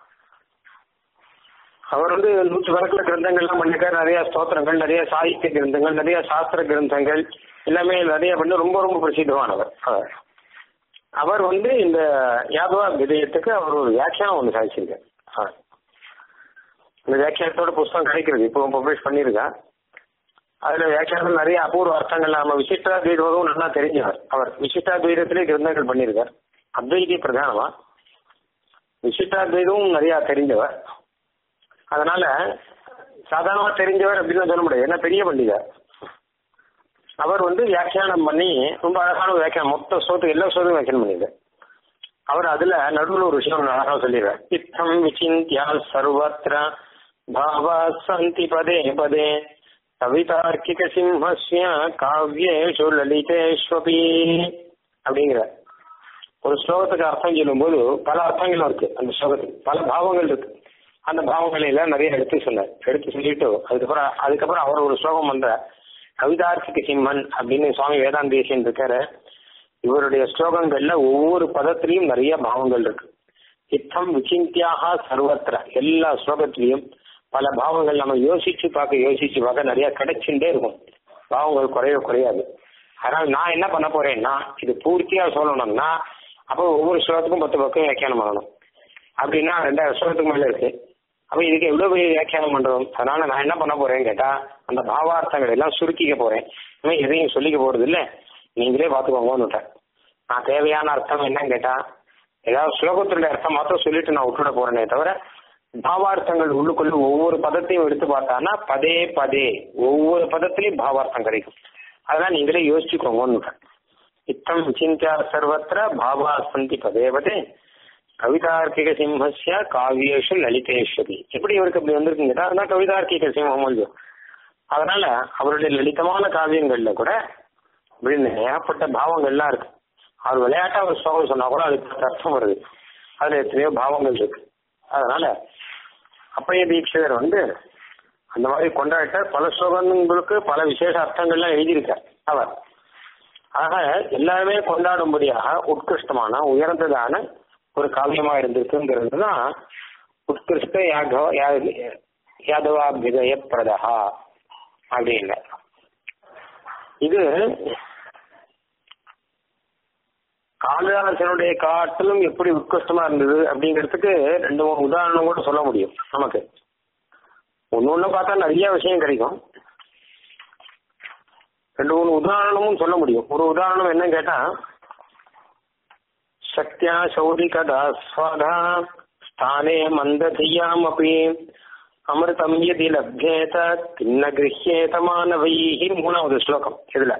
அவர் வந்து நூற்று கணக்கில் கிரந்தங்கள்லாம் பண்ணிருக்காரு நிறைய ஸ்தோத்திரங்கள் நிறைய சாகித்ய கிரந்தங்கள் நிறைய சாஸ்திர கிரந்தங்கள் எல்லாமே நிறைய பண்ணி ரொம்ப ரொம்ப பிரசித்தமானவர் அவர் அவர் வந்து இந்த யாதவா விதயத்துக்கு அவர் ஒரு வியாக்கியானம் ஒன்று சாதிச்சிருக்கார் அவர். இந்த வியாக்கியானத்தோட புஸ்தகம் கிடைக்கிறது இப்போ பப்ளிஷ் பண்ணியிருக்கான் அதுல வியாக்கியானம் நிறைய அபூர்வ அர்த்தங்கள் நம்ம விசிஷ்டாத்வைதமும் நல்லா தெரிஞ்சவர் அவர் விசிஷ்டாத்வைதத்திலே கிரந்தங்கள் பண்ணியிருக்கார் அத்வைதி பிரதானமா விசிஷ்டாத்வைதமும் நிறைய தெரிஞ்சவர் அதனால சாதாரணமா தெரிஞ்சவர் அப்படின்னு சொல்ல முடியாது ஏன்னா பெரிய பண்டிதர் அவர் வந்து வியாக்கியானம் பண்ணி ரொம்ப அழகான ஒரு வியாக்கியானம் மொத்த சோத்து எல்லா சோத்தும் வியாக்கியானம் பண்ணியிருக்கார் அவர் அதுல நடுவில் ஒரு விஷயம் ஒண்ணு அழகா சொல்லிடுறார் இத்தம் விசிந்தியா சர்வத்திர பாவா சந்தி பதே பதே கவிதார்க்கிக சிம்ஹஸ்ய காவ்யேஷு லலிதேஸ்வபி அப்படிங்கிற ஒரு ஸ்லோகத்துக்கு அர்த்தம் சொல்லும்போது பல அர்த்தங்கள் இருக்கு அந்த ஸ்லோகத்துக்கு பல பாவங்கள் இருக்கு அந்த பாவங்களை எல்லாம் நிறைய எடுத்து சொன்னார் எடுத்து சொல்லிட்டு அதுக்கப்புறம் அதுக்கப்புறம் அவர் ஒரு ஸ்லோகம் பண்ற கவிதார்க்கிக சிம்மன் அப்படின்னு சுவாமி வேதாந்தேசியன் இருக்காரு இவருடைய ஸ்லோகங்கள்ல ஒவ்வொரு பதத்திலையும் நிறைய பாவங்கள் இருக்கு இத்தம் விசிந்தியாக சர்வத்திர எல்லா ஸ்லோகத்திலையும் பல பாவங்கள் நம்ம யோசிச்சு பார்க்க யோசிச்சு பார்க்க நிறைய கிடைச்சுட்டே இருக்கும் பாவங்கள் குறைய குறையாது அதனால நான் என்ன பண்ண போறேன்னா இது பூர்த்தியா சொல்லணும்னா அப்போ ஒவ்வொரு ஸ்லோகத்துக்கும் பத்து பக்கம் வியாக்கியானம் பண்ணணும் அப்படின்னா ரெண்டாயிரம் ஸ்லோகத்துக்கு மேல இருக்கு அப்ப இதுக்கு எவ்வளவு பெரிய வியாக்கியானம் பண்றோம் அதனால நான் என்ன பண்ண போறேன்னு கேட்டா அந்த பாவார்த்தங்களை எல்லாம் சுருக்கிக்க போறேன் இனிமே எதையும் சொல்லிக்க போறது இல்ல நீங்களே பாத்துக்கோங்கன்னு விட்டேன் நான் தேவையான அர்த்தம் என்னன்னு கேட்டா ஏதாவது ஸ்லோகத்தினுடைய அர்த்தம் மாத்திரம் சொல்லிட்டு நான் விட்டுட போறேனே தவிர பாவார்த்தங்கள் உள்ளுக்குள்ள ஒவ்வொரு பதத்தையும் எடுத்து பார்த்தான்னா பதே பதே ஒவ்வொரு பதத்திலையும் பாவார்த்தம் கிடைக்கும் அதெல்லாம் நீங்களே யோசிச்சுக்கோங்கன்னு விட்டேன் இத்தம் விசிந்தியா சர்வத்திர பாவா சந்தி பதே பதே கவிதார்க்கிக சிம்மஸ்ய காவியேஷு லலிதேஸ்வரி எப்படி இவருக்கு அப்படி வந்திருக்குன்னு கேட்டா அதான் கவிதார்க்கிக சிம்மம் இல்லையோ அதனால அவருடைய லலிதமான காவியங்கள்ல கூட அப்படின்னு ஏகப்பட்ட பாவங்கள்லாம் இருக்கு அவர் விளையாட்டா ஒரு ஸ்லோகம் சொன்னா கூட அதுக்கு அர்த்தம் வருது அதுல எத்தனையோ பாவங்கள் இருக்கு அதனால அப்பைய தீட்சிதர் வந்து அந்த மாதிரி கொண்டாடிட்டார் பல ஸ்லோகங்களுக்கு பல விசேஷ அர்த்தங்கள்லாம் எழுதியிருக்கார் அவர் ஆக எல்லாருமே கொண்டாடும்படியாக உட்கிருஷ்டமான உயர்ந்ததான ஒரு காவியமா இருந்திருக்குங்கிறது தான் உட்கிருஷ்ட யாகவ யா- யாதவாபிதய பிரதா அப்படின்னு இது காளிதாசனுடைய காட்டிலும் எப்படி உட்கிருஷ்டமா இருந்தது அப்படிங்கிறதுக்கு ரெண்டு மூணு உதாரணம் கூட சொல்ல முடியும் நமக்கு ஒன்னு ஒண்ணு பார்த்தா நிறைய விஷயம் கிடைக்கும் ரெண்டு மூணு உதாரணமும் சொல்ல முடியும் ஒரு உதாரணம் என்ன கேட்டா சக்தியா சௌரி கதா ஸ்வாதா ஸ்தானே மந்ததியாம் அப்படி அமிர்தம் எதி லப்யேத கிண்ண கிரஹ்யேத மாணவைஹி மூணாவது ஸ்லோகம் இதுல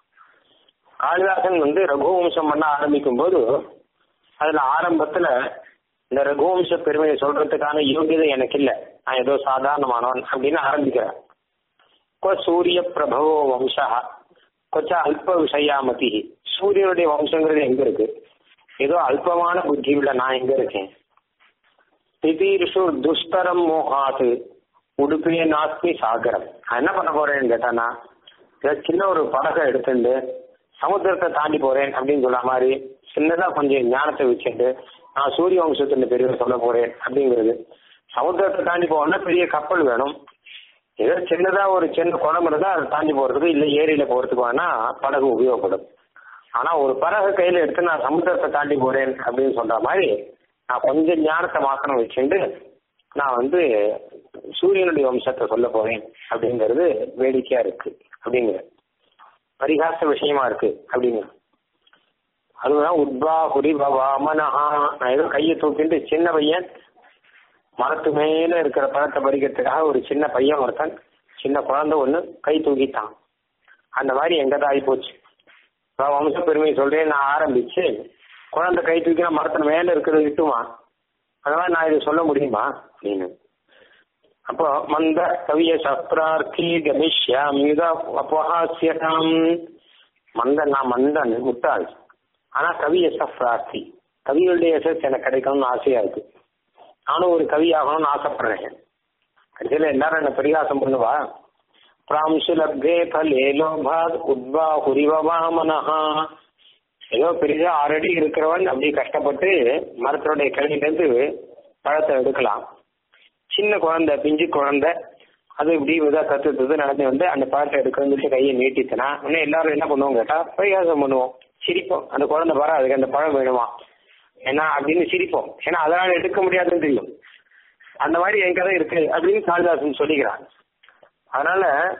காளிதாசன் வந்து ரகுவம்சம் பண்ண ஆரம்பிக்கும் போது அதுல ஆரம்பத்துல இந்த ரகுவம்ச பெருமையை சொல்றதுக்கான யோகியதை எனக்கு இல்ல நான் ஏதோ சாதாரணமானவன் அப்படின்னு ஆரம்பிக்கிறேன் கொ சூரிய பிரபவோ வம்சா கொச்ச அல்ப விஷயாமதி சூரியனுடைய வம்சங்கிறது எங்க இருக்கு ஏதோ அல்பமான புத்தி உள்ள நான் எங்க இருக்கேன் திதீர்ஷு துஷ்கரம் மோகாத்து உடுப்பிய நாஸ்தி சாகரம் நான் என்ன பண்ண போறேன்னு கேட்டானா ஏதோ சின்ன ஒரு படகை எடுத்துட்டு சமுத்திரத்தை தாண்டி போறேன் அப்படின்னு சொல்ற மாதிரி சின்னதா கொஞ்சம் ஞானத்தை வச்சுட்டு நான் சூரிய வம்சத்தின் பெரிய சொல்ல போறேன் அப்படிங்கிறது சமுத்திரத்தை தாண்டி போகணும்னா பெரிய கப்பல் வேணும் ஏதோ சின்னதா ஒரு சின்ன குளம் இருந்தா அதை தாண்டி போறதுக்கு இல்ல ஏரியில போறதுக்கு வேணா படகு உபயோகப்படும் ஆனா ஒரு படகு கையில எடுத்து நான் சமுத்திரத்தை தாண்டி போறேன் அப்படின்னு சொல்ற மாதிரி நான் கொஞ்சம் ஞானத்தை மாக்கணும் வச்சுட்டு நான் வந்து சூரியனுடைய வம்சத்தை சொல்ல போறேன் அப்படிங்கிறது வேடிக்கையா இருக்கு அப்படிங்கிற பரிகாச விஷயமா இருக்கு அப்படிங்கிற அதுதான் உத்பா குடி வாமனஹா நான் ஏதோ கையை தூக்கிட்டு சின்ன பையன் மரத்து மேல இருக்கிற பழத்தை பறிக்கிறதுக்காக ஒரு சின்ன பையன் ஒருத்தன் சின்ன குழந்தை ஒண்ணு கை தூக்கிட்டான் அந்த மாதிரி எங்க ஆகி போச்சு நான் வம்ச பெருமை சொல்றேன் நான் ஆரம்பிச்சு குழந்தை கை தூக்கினா மரத்தின் மேல இருக்கிறது விட்டுமா அந்த மாதிரி நான் இதை சொல்ல முடியுமா அப்படின்னு அப்போ மந்த கவிய சப்ரார்த்தி கமிஷ்யாம் யுத அபஹாசியதாம் மந்த நான் மந்தன் முட்டாள் ஆனா கவிய சப்ரார்த்தி கவியுடைய எசஸ் எனக்கு கிடைக்கணும்னு ஆசையா இருக்கு நானும் ஒரு கவி ஆகணும்னு ஆசைப்படுறேன் கடைசியில் எல்லாரும் என்ன பரிகாசம் பண்ணுவா பிராம்சு லப்தே பலே லோபாத் உத்வா ஹுரிவவாமனஹா ஏதோ பெரிதா ஆல்ரெடி இருக்கிறவன் அப்படி கஷ்டப்பட்டு மரத்தினுடைய கிளையிலேருந்து பழத்தை எடுக்கலாம் சின்ன குழந்தை பிஞ்சு குழந்தை அது இப்படி இதா கத்துறது நடந்து வந்து அந்த பழத்தை எடுக்கணும்னு சொல்லி கையை நீட்டித்தனா உடனே எல்லாரும் என்ன பண்ணுவோம் கேட்டா பரிகாசம் பண்ணுவோம் சிரிப்போம் அந்த குழந்தை பாரு அதுக்கு அந்த பழம் வேணுமா ஏன்னா அப்படின்னு சிரிப்போம் ஏன்னா அதனால எடுக்க முடியாதுன்னு தெரியும் அந்த மாதிரி என் கதை இருக்கு அப்படின்னு காளிதாசன் சொல்லிக்கிறான் அதனால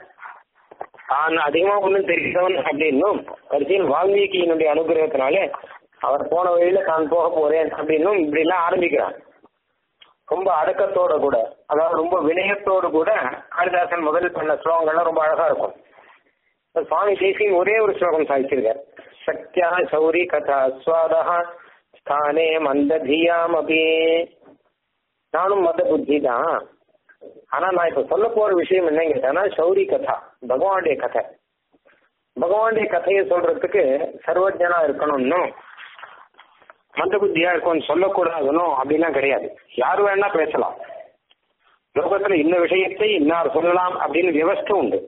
தான் அதிகமா ஒன்றும் தெரிந்தவன் அப்படின்னும் கடைசியில் வால்மீகியினுடைய அனுகிரகத்தினாலே அவர் போன வழியில தான் போக போறேன் அப்படின்னும் இப்படி எல்லாம் ஆரம்பிக்கிறான் ரொம்ப அடக்கத்தோட கூட அதாவது ரொம்ப வினயத்தோடு கூட காளிதாசன் முதல் பண்ண ஸ்லோகங்கள்லாம் ரொம்ப அழகா இருக்கும் இப்ப சுவாமி தேசியம் ஒரே ஒரு ஸ்லோகம் சாதிச்சிருக்கார் சத்யா சௌரி கதா ஸ்வாதா ஸ்தானே மந்த தீயாமபி நானும் மத புத்தி தான் ஆனா நான் இப்ப சொல்ல போற விஷயம் என்ன கேட்டானா சௌரி கதா பகவானுடைய கதை பகவானுடைய கதையை சொல்றதுக்கு சர்வஜனா இருக்கணும்னும் மந்த புத்தியா இருக்கணும்னு சொல்லக்கூடாதுன்னு அப்படிலாம் கிடையாது யார் வேணா பேசலாம் லோகத்துல இந்த விஷயத்தை இன்னார் சொல்லலாம் அப்படின்னு விவஸ்தை உண்டு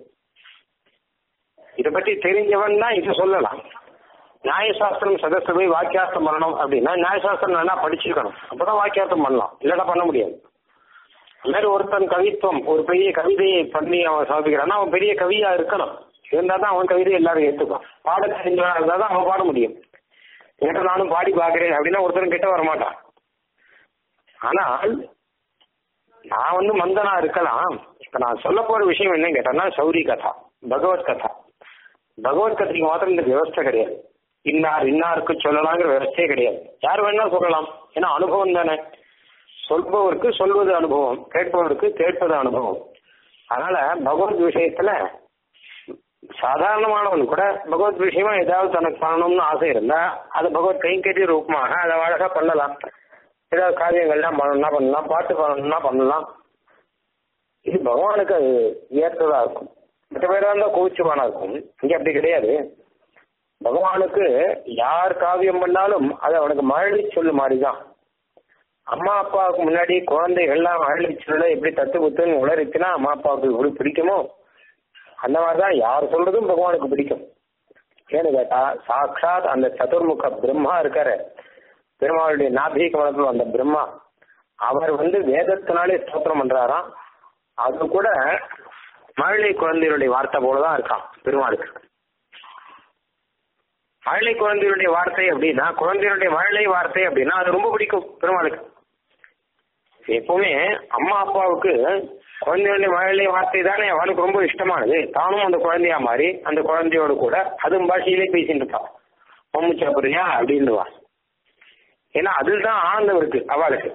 இதை பற்றி தெரிஞ்சவன் தான் இதை சொல்லலாம் நியாயசாஸ்திரம் சதஸ்து போய் வாக்கியார்த்தம் பண்ணணும் அப்படின்னா நியாயசாஸ்திரம் நல்லா படிச்சிருக்கணும் அப்பதான் வாக்கியார்த்தம் பண்ணலாம் இல்லைன்னா பண்ண முடியாது அது மாதிரி ஒருத்தன் கவித்துவம் ஒரு பெரிய கவிதையை பண்ணி அவன் சமர்ப்பிக்கிறான்னா அவன் பெரிய கவியா இருக்கணும் இருந்தா தான் அவன் கவிதையை எல்லாரும் ஏற்றுப்பான் பாட தெரிஞ்சவனா இருந்தா தான் அவன் பாட முடியும் என்கிட்ட நானும் பாடி பார்க்கிறேன் அப்படின்னா ஒருத்தரும் கிட்ட வரமாட்டான் ஆனால் நான் வந்து மந்தனா இருக்கலாம் இப்ப நான் சொல்ல போற விஷயம் என்ன கேட்டேன்னா சௌரி கதா பகவத் கதா பகவத் கதைக்கு மாத்திரம் இந்த வியவஸ்தை கிடையாது இன்னார் இன்னாருக்கு சொல்லலாங்கிற வியவஸ்தையே கிடையாது யார் வேணா சொல்லலாம் ஏன்னா அனுபவம் தானே சொல்பவருக்கு சொல்வது அனுபவம் கேட்பவருக்கு கேட்பது அனுபவம் அதனால பகவத் விஷயத்துல சாதாரணமானவன் கூட பகவத் விஷயமா ஏதாவது தனக்கு பண்ணணும்னு ஆசை இருந்தா அது பகவத் கைங்கரிய ரூபமாக அதை அழகா பண்ணலாம் ஏதாவது காரியங்கள்லாம் பண்ணணும்னா பண்ணலாம் பாட்டு பண்ணணும்னா பண்ணலாம் இது பகவானுக்கு அது ஏற்றதா இருக்கும் மற்ற பேரா இருந்தா கோவிச்சுவானா இருக்கும் இங்க அப்படி கிடையாது பகவானுக்கு யார் காவியம் பண்ணாலும் அது அவனுக்கு மழை சொல்லு மாதிரிதான் அம்மா அப்பாவுக்கு முன்னாடி குழந்தைகள்லாம் மகளிச்சுல எப்படி தத்து குத்துன்னு உளறிச்சுன்னா அம்மா அப்பாவுக்கு எப்படி பிடிக்குமோ அந்த மாதிரிதான் யார் சொல்றதும் பகவானுக்கு பிடிக்கும் ஏன்னு கேட்டா சாட்சாத் அந்த சதுர்முக பிரம்மா இருக்காரு பெருமாளுடைய நாபிக கமலத்தில் அந்த பிரம்மா அவர் வந்து வேதத்தினாலே ஸ்தோத்திரம் பண்றாராம் அது கூட மழலை குழந்தைகளுடைய வார்த்தை போலதான் இருக்கான் பெருமாளுக்கு மழலை குழந்தைகளுடைய வார்த்தை அப்படின்னா குழந்தைகளுடைய மழலை வார்த்தை அப்படின்னா அது ரொம்ப பிடிக்கும் பெருமாளுக்கு எப்பவுமே அம்மா அப்பாவுக்கு குழந்தைகளுடைய மழலை வார்த்தை தானே அவனுக்கு ரொம்ப இஷ்டமானது தானும் அந்த குழந்தையா மாறி அந்த குழந்தையோடு கூட அதுவும் பாஷையிலே பேசிட்டு இருப்பான் மம்மு சாப்பிடுறியா அப்படின்னுவா ஏன்னா அதுதான் ஆனந்தம் இருக்கு அவளுக்கு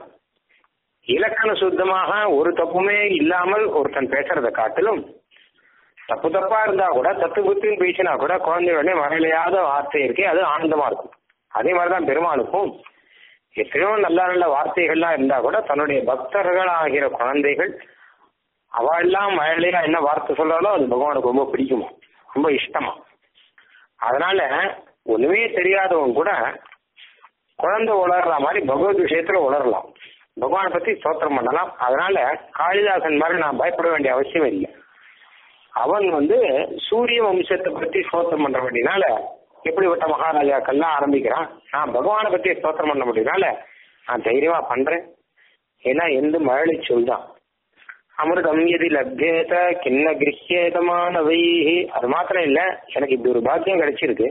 இலக்கண சுத்தமாக ஒரு தப்புமே இல்லாமல் ஒருத்தன் பேசுறதை காட்டிலும் தப்பு தப்பா இருந்தா கூட தத்து புத்தின்னு பேசினா கூட குழந்தையோட மழையாத வார்த்தை இருக்கே அது ஆனந்தமா இருக்கும் அதே மாதிரிதான் பெருமாளுக்கும் எத்தனையோ நல்ல நல்ல வார்த்தைகள்லாம் இருந்தா கூட தன்னுடைய பக்தர்கள் ஆகிற குழந்தைகள் அவெல்லாம் மழையா என்ன வார்த்தை சொல்றாலோ அது பகவானுக்கு ரொம்ப பிடிக்குமா ரொம்ப இஷ்டமா அதனால ஒண்ணுமே தெரியாதவங்க கூட குழந்தை உளர்ற மாதிரி பகவத் விஷயத்துல உளரலாம் பகவானை பத்தி ஸ்தோத்திரம் பண்ணலாம் அதனால காளிதாசன் மாதிரி நான் பயப்பட வேண்டிய அவசியம் இல்லை அவன் வந்து சூரிய வம்சத்தை பத்தி ஸ்தோத்திரம் பண்ற வேண்டியனால எப்படிப்பட்ட மகாராஜாக்கள்லாம் ஆரம்பிக்கிறான் நான் பகவானை பத்தி ஸ்தோத்திரம் பண்ண முடியனால நான் தைரியமா பண்றேன் ஏன்னா எந்த மழலை சொல் தான் அமிர்தம் எதி லப்யேத கிண்ண கிரஹேதமான வைஹி அது மாத்திரம் இல்ல எனக்கு இப்படி ஒரு பாக்கியம் கிடைச்சிருக்கு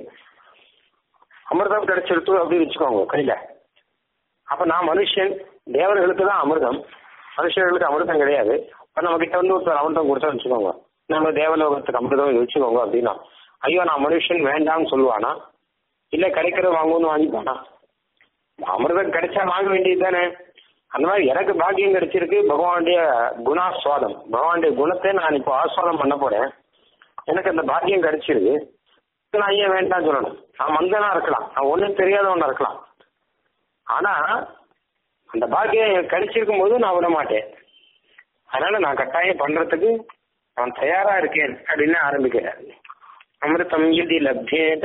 அமிர்தம் கிடைச்சிருக்கு அப்படின்னு வச்சுக்கோங்க கையில அப்ப நான் மனுஷன் தேவர்களுக்கு தான் அமிர்தம் மனுஷர்களுக்கு அமிர்தம் கிடையாது இப்ப நம்ம கிட்ட வந்து ஒருத்தர் அமிர்தம் கொடுத்தா வச்சுக்கோங்க நம்ம தேவலோகத்துக்கு அமிர்தம் வச்சுக்கோங்க அப்படின்னா ஐயோ நான் மனுஷன் வேண்டாம்னு சொல்லுவானா இல்ல கிடைக்கிறது வாங்குவோம்னு வாங்கிப்பானா அமிர்தம் கிடைச்சா வாங்க வேண்டியது தானே அந்த மாதிரி எனக்கு பாக்கியம் கிடைச்சிருக்கு பகவானுடைய குணாஸ்வாதம் பகவானுடைய குணத்தை நான் இப்போ ஆஸ்வாதம் பண்ண போறேன் எனக்கு அந்த பாக்கியம் கிடைச்சிருக்கு நான் ஏன் வேண்டாம் சொல்லணும் நான் மந்தனா இருக்கலாம் நான் ஒன்றும் தெரியாதவனா இருக்கலாம் ஆனா அந்த பாக்கியம் எனக்கு கிடைச்சிருக்கும் போது நான் விட மாட்டேன் அதனால நான் கட்டாயம் பண்றதுக்கு நான் தயாரா இருக்கேன் அப்படின்னு ஆரம்பிக்கிறேன் அமிர்தம் எதி லப்யேத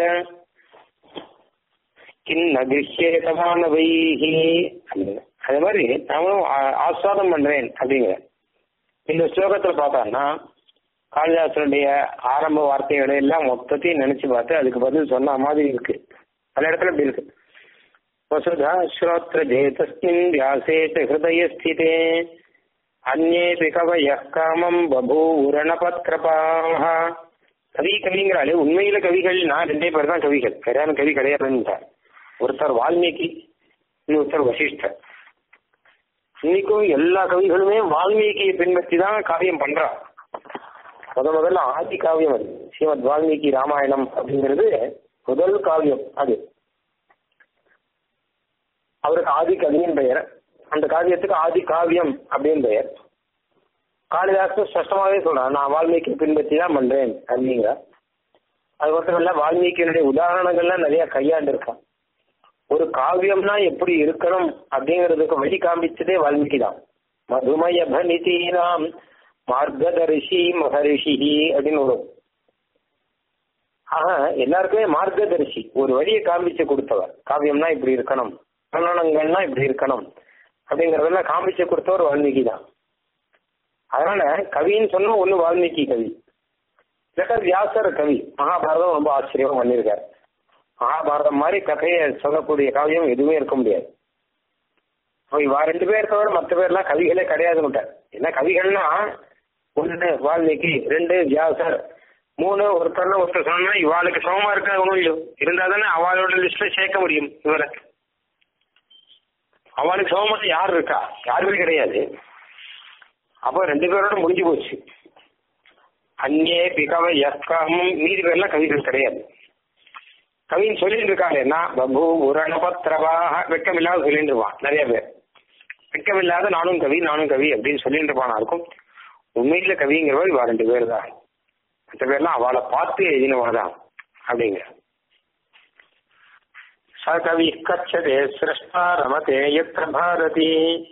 கிண்ண கிரஹேதமான வைஹி அது மாதிரி நானும் ஆஸ்வாதம் பண்றேன் அப்படிங்கிற இந்த ஸ்லோகத்துல பார்த்தோம்னா காளிதாசனுடைய ஆரம்ப வார்த்தைகளை எல்லாம் மொத்தத்தையும் நினைச்சு பார்த்து அதுக்கு பதில் சொன்ன மாதிரி இருக்கு பல இடத்துல இப்படி இருக்கு வசுதா ஸ்ரோத்ர ஜேதஸ்மின் வியாசே ஹிருதய ஸ்திதே அந்நேபி கவய காமம் பபூரணபத்ரபாக கவி கவிங்கிறாலே உண்மையில கவிகள் நான் ரெண்டே பேர் தான் கவிகள் வேற யாரும் கவி கிடையாதுன்றார் ஒருத்தர் வால்மீகி இன்னொருத்தர் வசிஷ்டர் இன்னைக்கும் எல்லா கவிகளுமே வால்மீகியை பின்பற்றி தான் காவியம் பண்றா முத முதல்ல ஆதி காவியம் அது ஸ்ரீமத் வால்மீகி ராமாயணம் அப்படிங்கிறது முதல் காவியம் அது அவருக்கு ஆதி கவியின் பெயர் அந்த காவியத்துக்கு ஆதி காவியம் அப்படின்னு பெயர் காளிதாசன் ஸ்பஷ்டமாவே சொல்றான் நான் வால்மீகி பின்பற்றி தான் பண்றேன் அப்படிங்கிற அது மட்டும் இல்ல வால்மீகியினுடைய உதாரணங்கள்லாம் நிறைய கையாண்டு இருக்கான் ஒரு காவியம்னா எப்படி இருக்கணும் அப்படிங்கிறதுக்கு வழி காமிச்சதே வால்மீகி தான் மதுமய பனிதீனாம் மார்கதரிசி மகரிஷி அப்படின்னு வரும் ஆக எல்லாருக்குமே மார்க்கதரிசி ஒரு வழியை காமிச்சு கொடுத்தவர் காவியம்னா இப்படி இருக்கணும் கண்ணனங்கள்னா இப்படி இருக்கணும் அப்படிங்கறதெல்லாம் காமிச்சு கொடுத்தவர் வால்மீகி தான் அதனால கவின்னு சொன்னா ஒண்ணு வால்மீகி கவி இல்லாட்டா வியாசர் கவி மகாபாரதம் ரொம்ப ஆச்சரியமா பண்ணியிருக்காரு மகாபாரதம் மாதிரி கதையை சொல்லக்கூடிய காவியம் எதுவுமே இருக்க முடியாது இவா ரெண்டு பேர் தவிர மற்ற பேர்லாம் கவிகளே கிடையாதுன்னு என்ன கவிகள்னா ஒன்று வால்மீகி ரெண்டு வியாசர் மூணு ஒருத்தர் ஒருத்தர் சொன்னா இவாளுக்கு சமமா இருக்க ஒன்றும் இல்லையோ இருந்தா தானே அவளோட லிஸ்ட்ல சேர்க்க முடியும் இவரை அவளுக்கு சமமா யார் இருக்கா யாருமே கிடையாது அப்போ ரெண்டு பேரோட முடிஞ்சு போச்சு அந்நே பிகவ எக்காமும் மீதி பேர்லாம் கவிகள் கிடையாது கவின்னு சொல்லிட்டு இருக்காங்க என்ன பபு உரணபத்ரவாக வெக்கம் இல்லாத சொல்லிட்டு இருப்பான் நிறைய பேர் வெக்கம் இல்லாத நானும் கவி நானும் கவி அப்படின்னு சொல்லிட்டு இருப்பானா இருக்கும் உண்மையில கவிங்கிறவர் இவா ரெண்டு பேர் தான் மற்ற பேர்லாம் அவளை பார்த்து எழுதினவா தான் அப்படிங்கிற சகவி கச்சதே சிரஷ்டா ரமதே எத்திர பாரதி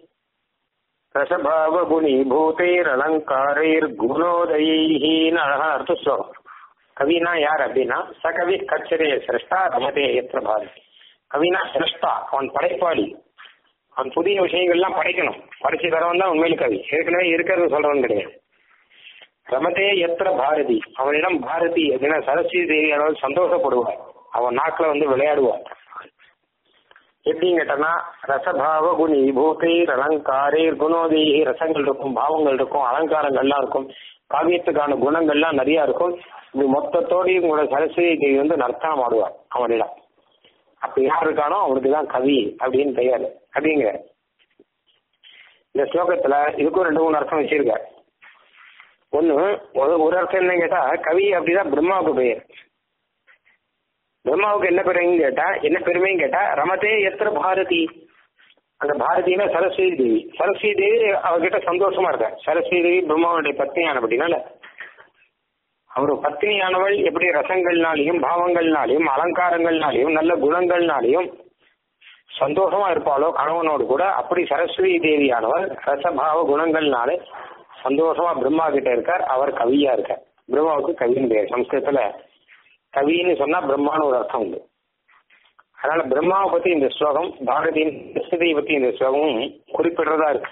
ரசபாவ குணி பூதைர் அலங்காரைர் குணோதயின்னு அழகா அர்த்த ஸ்லோகம் கவினா யார் அப்படின்னா சகவி கச்சதே சிரஷ்டா ரமதே எத்திர பாரதி கவினா சிரஷ்டா அவன் படைப்பாளி அவன் புதிய விஷயங்கள்லாம் படைக்கணும் படைச்சு தரவன் தான் உண்மையில கவி ஏற்கனவே இருக்கிறது சொல்றவன் கிடையாது ரமதே எத்திர பாரதி அவனிடம் பாரதி அப்படின்னா சரஸ்வதி தேவி அளவு சந்தோஷப்படுவார் அவன் நாக்குல வந்து விளையாடுவார் எப்படின்னு கேட்டனா ரசபாவ குணி பூத்தைர் அலங்காரேர் குணோதி ரசங்கள் இருக்கும் பாவங்கள் இருக்கும் அலங்காரங்கள்லாம் இருக்கும் காவியத்துக்கான குணங்கள்லாம் நிறைய இருக்கும் இப்படி மொத்தத்தோடையும் கூட சரஸ்வதி தேவி வந்து நர்த்தனம் ஆடுவார் அவனிடம் அப்ப யார் இருக்கானோ அவனுக்கு தான் கவி அப்படின்னு பெயர் அப்படிங்கிற இந்த ஸ்லோகத்துல இதுக்கும் ரெண்டு மூணு அர்த்தம் வச்சிருக்கார் ஒண்ணு ஒரு ஒரு அர்த்தம் என்ன கேட்டா கவி அப்படிதான் பிரம்மாவுக்கு பெயர் பிரம்மாவுக்கு என்ன பெருமைன்னு கேட்டா என்ன பெருமைன்னு கேட்டா ரமதே எத்திர பாரதி அந்த பாரதினா சரஸ்வதி தேவி சரஸ்வதி தேவி அவர்கிட்ட சந்தோஷமா இருக்க சரஸ்வதி தேவி பிரம்மாவுடைய பத்னியானபடினால அவர் பத்னியானவள் எப்படி ரசங்கள்னாலையும் பாவங்கள்னாலையும் அலங்காரங்கள்னாலையும் நல்ல குணங்கள்னாலையும் சந்தோஷமா இருப்பாளோ கணவனோடு கூட அப்படி சரஸ்வதி தேவியானவர் ரசபாவ குணங்கள்னாலே சந்தோஷமா பிரம்மா கிட்ட இருக்கார் அவர் கவியா இருக்கார் பிரம்மாவுக்கு கவின்னு பேர் சம்ஸ்கிருதத்துல கவின்னு சொன்னா பிரம்மான்னு ஒரு அர்த்தம் உண்டு அதனால பிரம்மாவை பத்தி இந்த ஸ்லோகம் பாரதியின் சரஸ்வதியை பத்தி இந்த ஸ்லோகமும் குறிப்பிடுறதா இருக்கு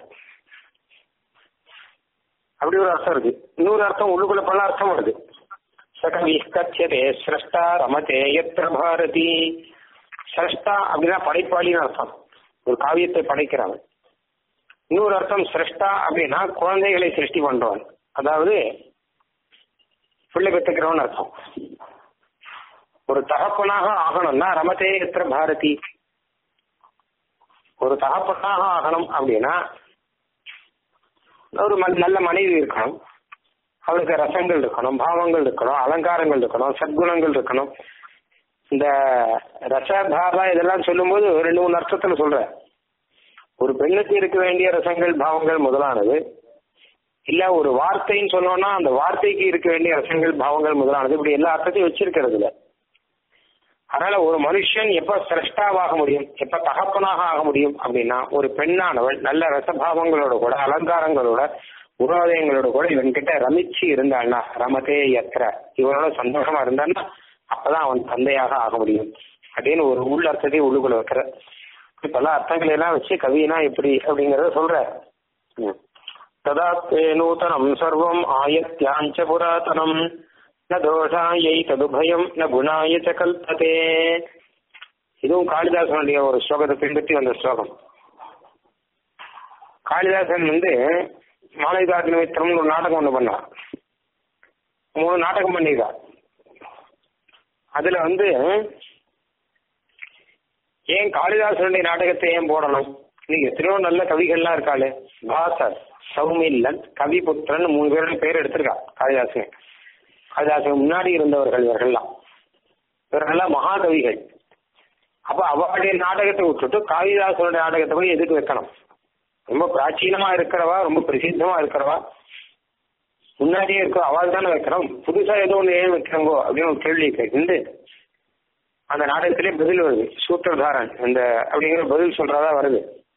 அப்படி ஒரு அர்த்தம் இருக்கு இன்னொரு அர்த்தம் உள்ளுக்குள்ள பல அர்த்தம் வருது சகவி கச்சதே சிரஷ்டா ரமதே எத்திர பாரதி சிரஷ்டா அப்படின்னா படைப்பாளின்னு அர்த்தம் ஒரு காவியத்தை படைக்கிறவன் இன்னொரு அர்த்தம் சிரஷ்டா அப்படின்னா குழந்தைகளை சிருஷ்டி பண்றவன் அதாவது பிள்ளை பெற்றுக்கிறவன் அர்த்தம் ஒரு தகப்பனாக ஆகணும்னா ரமதே எத்திர பாரதி ஒரு தகப்பனாக ஆகணும் அப்படின்னா ஒரு ம- நல்ல மனைவி இருக்கணும் அவளுக்கு ரசங்கள் இருக்கணும் பாவங்கள் இருக்கணும் அலங்காரங்கள் இருக்கணும் சத்குணங்கள் இருக்கணும் இந்த ரச பாவா இதெல்லாம் சொல்லும்போது ரெண்டு மூணு அர்த்தத்துல சொல்றேன் ஒரு பெண்ணுக்கு இருக்க வேண்டிய ரசங்கள் பாவங்கள் முதலானது இல்ல ஒரு வார்த்தைன்னு சொன்னோம்னா அந்த வார்த்தைக்கு இருக்க வேண்டிய ரசங்கள் பாவங்கள் முதலானது இப்படி எல்லா அர்த்தத்தையும் வச்சிருக்கிறது இல்ல அதனால ஒரு மனுஷன் எப்ப சிரஷ்டாவாக முடியும் எப்ப தகப்பனாக ஆக முடியும் அப்படின்னா ஒரு பெண்ணானவள் நல்ல ரசபாவங்களோட கூட அலங்காரங்களோட குணோதயங்களோட கூட இவன் கிட்ட ரமிச்சு இருந்தான்னா ரமதே எத்திர இவனோட சந்தோஷமா இருந்தான்னா அப்பதான் அவன் தந்தையாக ஆக முடியும் அப்படின்னு ஒரு உள் அர்த்தத்தை உள்ளுக்குள்ள வைக்கிற பல அர்த்தங்களை எல்லாம் வச்சு கவினா எப்படி அப்படிங்கறத சொல்ற ம். ததா தே நூதனம் சர்வம் ஆயத்யாஞ்ச புராதனம் ந தோஷாயை ததுபயம் ந குணாய ச கல்பதே இதுவும் காளிதாசனுடைய ஒரு ஸ்லோகத்தை பின்பற்றி வந்த ஸ்லோகம் காளிதாசன் வந்து மாலைதாக்கு நிமித்தம்னு ஒரு நாடகம் ஒண்ணு பண்ணார் மூணு நாடகம் பண்ணியிருக்கார் அதுல வந்து ஏன் காளிதாசனுடைய நாடகத்தை ஏன் போடணும் இன்னைக்கு எத்தனையோ நல்ல கவிகள்லாம் இருக்காளே பாசர் சௌமில்லன் கவிபுத்திரன் மூணு பேரும் பேர் எடுத்திருக்கா காளிதாசன் காளிதாசன் முன்னாடி இருந்தவர்கள் இவர்கள்லாம் இவர்கள்லாம் மகாகவிகள் அப்ப அவளுடைய நாடகத்தை விட்டுட்டு காளிதாசனுடைய நாடகத்தை போய் எதுக்கு வைக்கணும் ரொம்ப பிராச்சீனமா இருக்கிறவா ரொம்ப பிரசித்தமா இருக்கிறவா முன்னாடியே இருக்க அவள் தானே வைக்கிறோம் புதுசா ஏதோ ஒன்று ஏன் வைக்கிறோங்கோ அப்படின்னு ஒரு கேள்வி கேட்டு அந்த நாடகத்திலே பதில் வருது சூத்திரதாரன் அந்த அப்படிங்கிற பதில் சொல்றதா வருது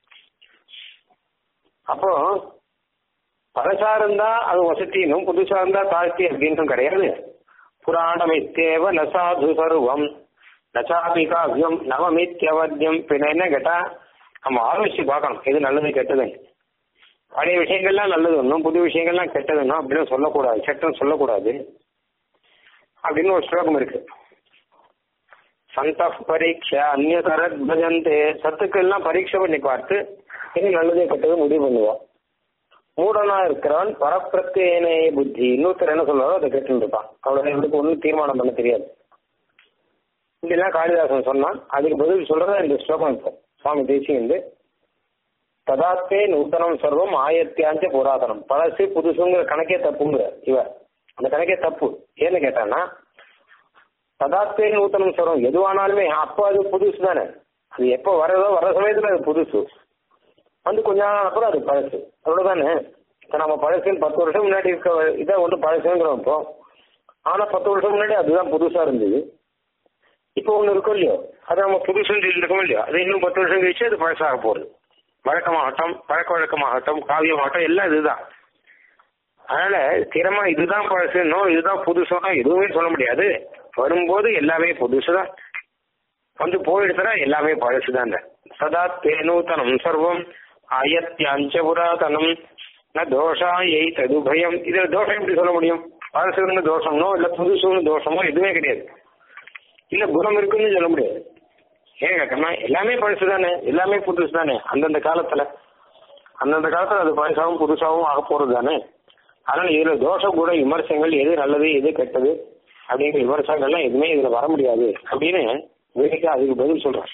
அப்போ பழசா இருந்தா அது வசத்தினும் புதுசா இருந்தா தாழ்த்தி அப்படின்னும் கிடையாது புராணமை தேவ நசாது சர்வம் நசாபி காவியம் நவமித்யவத்தியம் பின்ன என்ன கேட்டா நம்ம ஆலோசிச்சு பார்க்கணும் எது நல்லது கெட்டது பழைய விஷயங்கள்லாம் நல்லது ஒன்றும் புது விஷயங்கள்லாம் கெட்டது ஒன்றும் அப்படின்னு சொல்லக்கூடாது சட்டம் சொல்லக்கூடாது அப்படின்னு ஒரு ஸ்லோகம் இருக்கு சந்த பரீட்சை அந்நியதரத் பஜந்தே சத்துக்கள்லாம் பரீட்சை பண்ணி பார்த்து இது நல்லது கெட்டது முடிவு பண்ணுவான் மூடனா இருக்கிறவன் பரப்பிரத்தேனே புத்தி இன்னொருத்தர் என்ன சொல்றாரோ அதை கேட்டு இருப்பான் அவ்வளவு இவனுக்கு ஒன்றும் தீர்மானம் பண்ண தெரியாது இப்படிலாம் காளிதாசன் சொன்னான் அதுக்கு பதில் சொல்றதா இந்த ஸ்லோகம் இப்போ சுவாமி தேசியந்து ததாத்தே நூத்தனம் சர்வம் ஆயத்தியாஞ்ச புராதனம் பழசு புதுசுங்கிற கணக்கே தப்புங்கிற இவ அந்த கணக்கே தப்பு ஏன்னு கேட்டான்னா ததாத்தே நூத்தனம் சர்வம் எதுவானாலுமே அப்போ அது புதுசு தானே அது எப்போ வரதோ வர சமயத்துல அது புதுசு வந்து கொஞ்ச நாள் அப்புறம் அது பழசு அவ்வளவுதானே இப்போ நம்ம பழசுன்னு பத்து வருஷம் முன்னாடி இருக்க இதை ஒன்று பழசுங்கிறோம் இப்போ ஆனா பத்து வருஷம் முன்னாடி அதுதான் புதுசா இருந்தது இப்போ ஒன்று இருக்கும் இல்லையோ அது நம்ம புதுசுன்னு சொல்லிட்டு இருக்கோம் இல்லையோ அது இன்னும் பத்து வருஷம் கழிச்சு அது பழசாக போகுது வழக்கமாகட்டும் பழக்க வழக்கமாகட்டும் காவியமாகட்டும் எல்லாம் இதுதான் அதனால ஸ்திரமா இதுதான் பழசுன்னோ இதுதான் புதுசுனோ எதுவுமே சொல்ல முடியாது வரும்போது எல்லாமே புதுசுதான் வந்து போயிடுச்சுன்னா எல்லாமே பழசுதான் சதா தேனூத்தனம் சர்வம் ஆயத்தியாஞ்ச புராதனம் ந தோஷாயை ததுபயம் இதுல தோஷம் எப்படி சொல்ல முடியும் பழசுன்னு தோஷமோ இல்ல புதுசுன்னு தோஷமோ எதுவுமே கிடையாது இல்ல குணம் இருக்குன்னு சொல்ல முடியாது ஏன் கேட்கணும்னா எல்லாமே பழசு தானே எல்லாமே புதுசு தானே அந்தந்த காலத்துல அந்தந்த காலத்துல அது பழசாவும் புதுசாவும் ஆக போறது தானே அதனால இதுல தோஷ குண விமர்சனங்கள் எது நல்லது எது கெட்டது அப்படிங்கிற விமர்சனங்கள்லாம் எதுவுமே இதுல வர முடியாது அப்படின்னு வேடிக்கை அதுக்கு பதில் சொல்றேன்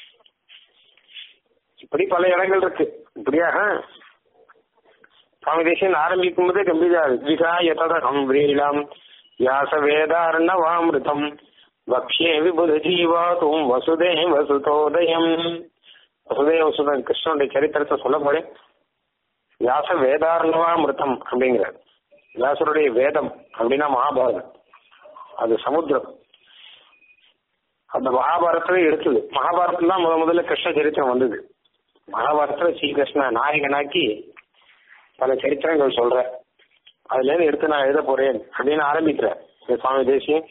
இப்படி பல இடங்கள் இருக்கு இப்படியாக சுவாமி தேசியன் ஆரம்பிக்கும் போதே கம்பீரா விகாய ததகம் விரீலாம் வியாச வேதார்ணவாமிருதம் பக்ஷே விபுத ஜீவாத்தும் வசுதே வசுதோதயம் வசுதே வசுதன் கிருஷ்ணனுடைய சரித்திரத்தை சொல்ல போறேன் வியாச வேதார்ணவாமிருதம் அப்படிங்கிறார் வியாசருடைய வேதம் அப்படின்னா மகாபாரதம் அது சமுத்திரம் அந்த மகாபாரதத்தை எடுத்தது மகாபாரதம் தான் முத முதல்ல கிருஷ்ண சரித்திரம் வந்தது மகாபாரதத்துல ஸ்ரீகிருஷ்ண நாயகனாக்கி பல சரித்திரங்கள் சொல்ற அதுல இருந்து எடுத்து நான் எழுத போறேன் அப்படின்னு ஆரம்பிக்கிறேன் இந்த சுவாமி தேசியம்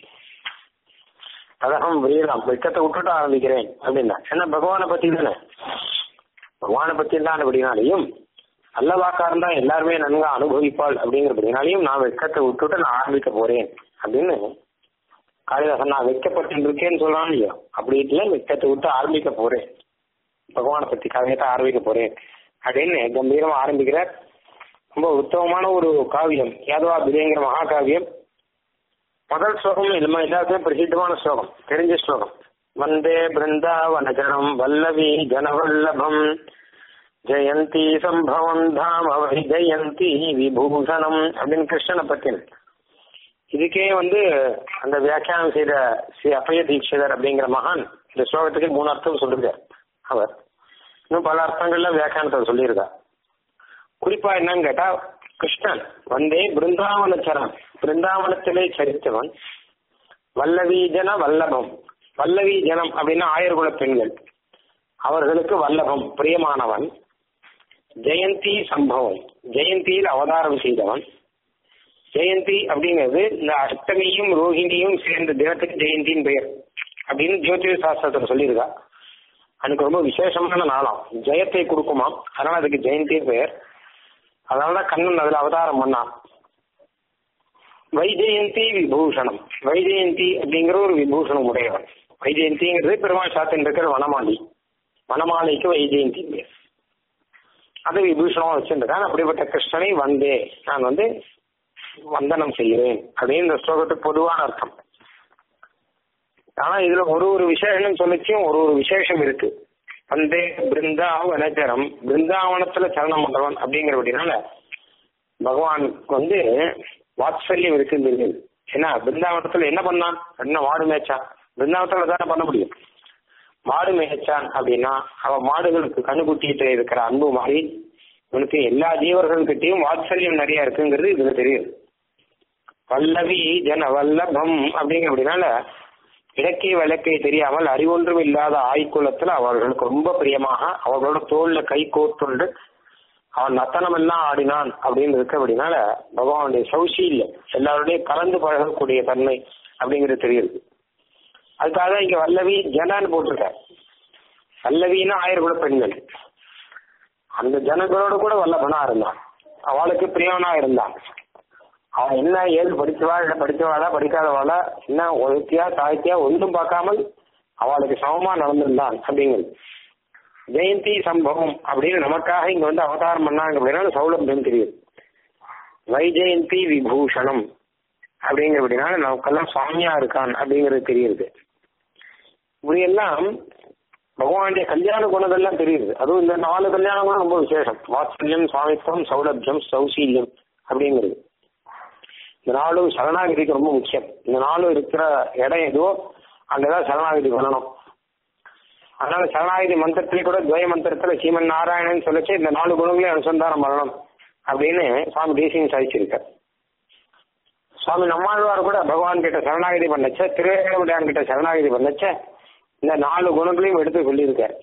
அதகம் விரீலாம் வெக்கத்தை விட்டுட்டு ஆரம்பிக்கிறேன் அப்படின்னா ஏன்னா பகவானை பத்தி தானே பகவானை பத்தி தான் அப்படின்னாலையும் நல்ல வாக்கா இருந்தா எல்லாருமே நன்கா அனுபவிப்பாள் அப்படிங்கிறபடினாலையும் நான் வெக்கத்தை விட்டுட்டு நான் ஆரம்பிக்க போறேன் அப்படின்னு காளிதாசன் நான் வெக்கப்பட்டு இருக்கேன்னு சொல்றான் இல்லையோ அப்படி இல்லை வெக்கத்தை விட்டு ஆரம்பிக்க போறேன் பகவானை பத்தி கவியத்தை ஆரம்பிக்க போறேன் அப்படின்னு கம்பீரமா ஆரம்பிக்கிறார் ரொம்ப உத்தமமான ஒரு காவியம் யாதவா பிரியங்கிற மகாகாவியம் முதல் ஸ்லோகம் நம்ம எல்லாத்துக்கும் பிரசித்தமான ஸ்லோகம் தெரிஞ்ச ஸ்லோகம் வந்தே பிருந்தாவனகரம் வல்லவி ஜனவல்லபம் ஜெயந்தி சம்பவம் தாம வை ஜெயந்தி விபூஷணம் அப்படின்னு கிருஷ்ணனை பத்தின இதுக்கே வந்து அந்த வியாக்கியானம் செய்த ஸ்ரீ அபய தீட்சிதர் அப்படிங்கிற மகான் இந்த ஸ்லோகத்துக்கு மூணு அர்த்தம் சொல்லிருக்கார் அவர் இன்னும் பல அர்த்தங்கள்ல வியாக்கியானத்தை சொல்லியிருக்கார் குறிப்பா என்னன்னு கேட்டா கிருஷ்ணன் வந்தே பிருந்தாவனச்சரம் பிருந்தாவனத்திலே சரித்தவன் வல்லவி ஜன வல்லபம் வல்லவி ஜனம் அப்படின்னா ஆயர்குல பெண்கள் அவர்களுக்கு வல்லபம் பிரியமானவன் ஜெயந்தி சம்பவம் ஜெயந்தியில் அவதாரம் செய்தவன் ஜெயந்தி அப்படிங்கிறது இந்த அஷ்டமியும் ரோஹிணியும் சேர்ந்த தினத்துக்கு ஜெயந்தின்னு பெயர் அப்படின்னு ஜோதிட சாஸ்திரத்தில் சொல்லியிருக்கா அதுக்கு ரொம்ப விசேஷமான நாளாம் ஜெயத்தை கொடுக்குமாம் அதனால அதுக்கு ஜெயந்தி பெயர் அதனாலதான் கண்ணன் அதுல அவதாரம் பண்ணான் வைஜெயந்தி விபூஷணம் வைஜெயந்தி அப்படிங்கிற ஒரு விபூஷணம் உடையவன் வைஜெயந்திங்கிறது பெருமாள் சாத்தின் இருக்கிற வனமாலி வனமாலைக்கு வைஜெயந்தி பேர் அது விபூஷணமா வச்சிருந்திருக்கான் அப்படிப்பட்ட கிருஷ்ணனை வந்தே நான் வந்து வந்தனம் செய்கிறேன் அப்படின்னு இந்த ஸ்லோகத்துக்கு பொதுவான அர்த்தம் ஆனா இதுல ஒரு ஒரு விசேஷம் சொல்லிச்சும் ஒரு ஒரு விசேஷம் இருக்கு வந்தே பிருந்தாவனச்சரம் பிருந்தாவனத்துல சரணம் பண்றவன் அப்படிங்கிறபடினால பகவான் வந்து வாத்சல்யம் இருக்குன்னு ஏன்னா பிருந்தாவனத்துல என்ன பண்ணான் என்ன மாடு மேய்ச்சான் பிருந்தாவனத்துல தானே பண்ண முடியும் மாடு மேய்ச்சான் அப்படின்னா அவன் மாடுகளுக்கு கண்ணுக்குட்டிட்டு இருக்கிற அன்பு மாதிரி இவனுக்கு எல்லா ஜீவர்கள்கிட்டயும் வாத்சல்யம் நிறைய இருக்குங்கிறது இதுல தெரியுது வல்லவி ஜன வல்லபம் அப்படிங்கிற அப்படின்னால இலக்கிய விளக்கை தெரியாமல் அறிவொன்றும் இல்லாத ஆய்குலத்துல அவர்களுக்கு ரொம்ப பிரியமாக அவர்களோட தோல்ல கை கோத்துண்டு அவன் நத்தனம் எல்லாம் ஆடினான் அப்படின்னு இருக்கு அப்படின்னால பகவானுடைய சௌசீல்யம் எல்லாருடையும் கலந்து பழகக்கூடிய தன்மை அப்படிங்கிறது தெரியுது அதுக்காக இங்க வல்லவி ஜனான்னு போட்டிருக்க வல்லவின்னா ஆயிரகுல பெண்கள் அந்த ஜனங்களோட கூட வல்லபனா இருந்தான் அவளுக்கு பிரியவனா இருந்தான் அவன் என்ன ஏது படிச்சவா இல்ல படிச்சவாளா படிக்காதவாளா என்ன ஒழுத்தியா சாய்த்தியா ஒன்றும் பார்க்காமல் அவளுக்கு சமமா நடந்திருந்தான் அப்படிங்கிறது ஜெயந்தி சம்பவம் அப்படின்னு நமக்காக இங்க வந்து அவதாரம் பண்ணாங்க அப்படின்னா சௌலபியம் தெரியுது வைஜெயந்தி விபூஷணம் அப்படிங்கிற அப்படின்னா நமக்கெல்லாம் சுவாமியா இருக்கான் அப்படிங்கிறது தெரியுது இப்படி எல்லாம் பகவானுடைய கல்யாண குணங்கள்லாம் தெரியுது அதுவும் இந்த நாலு கல்யாண குணம் ரொம்ப விசேஷம் வாத்சல்யம் சுவாமித்வம் சௌலபியம் சௌசீல்யம் அப்படிங்கிறது இந்த நாளும் சரணாகதிக்கு ரொம்ப முக்கியம் இந்த நாளும் இருக்கிற இடம் எதுவோ அங்கதான் சரணாகதி பண்ணணும் அதனால சரணாகதி மந்திரத்திலே கூட துவய மந்திரத்துல சீமன் நாராயணன் சொல்லிச்சு இந்த நாலு குணங்களையும் அனுசந்தானம் பண்ணணும் அப்படின்னு சுவாமி தேசியம் சாதிச்சிருக்கார் சுவாமி நம்மாழ்வார் கூட பகவான் கிட்ட சரணாகதி பண்ணச்ச திருவேங்கடையான் கிட்ட சரணாகதி பண்ணச்ச இந்த நாலு குணங்களையும் எடுத்து சொல்லியிருக்கார்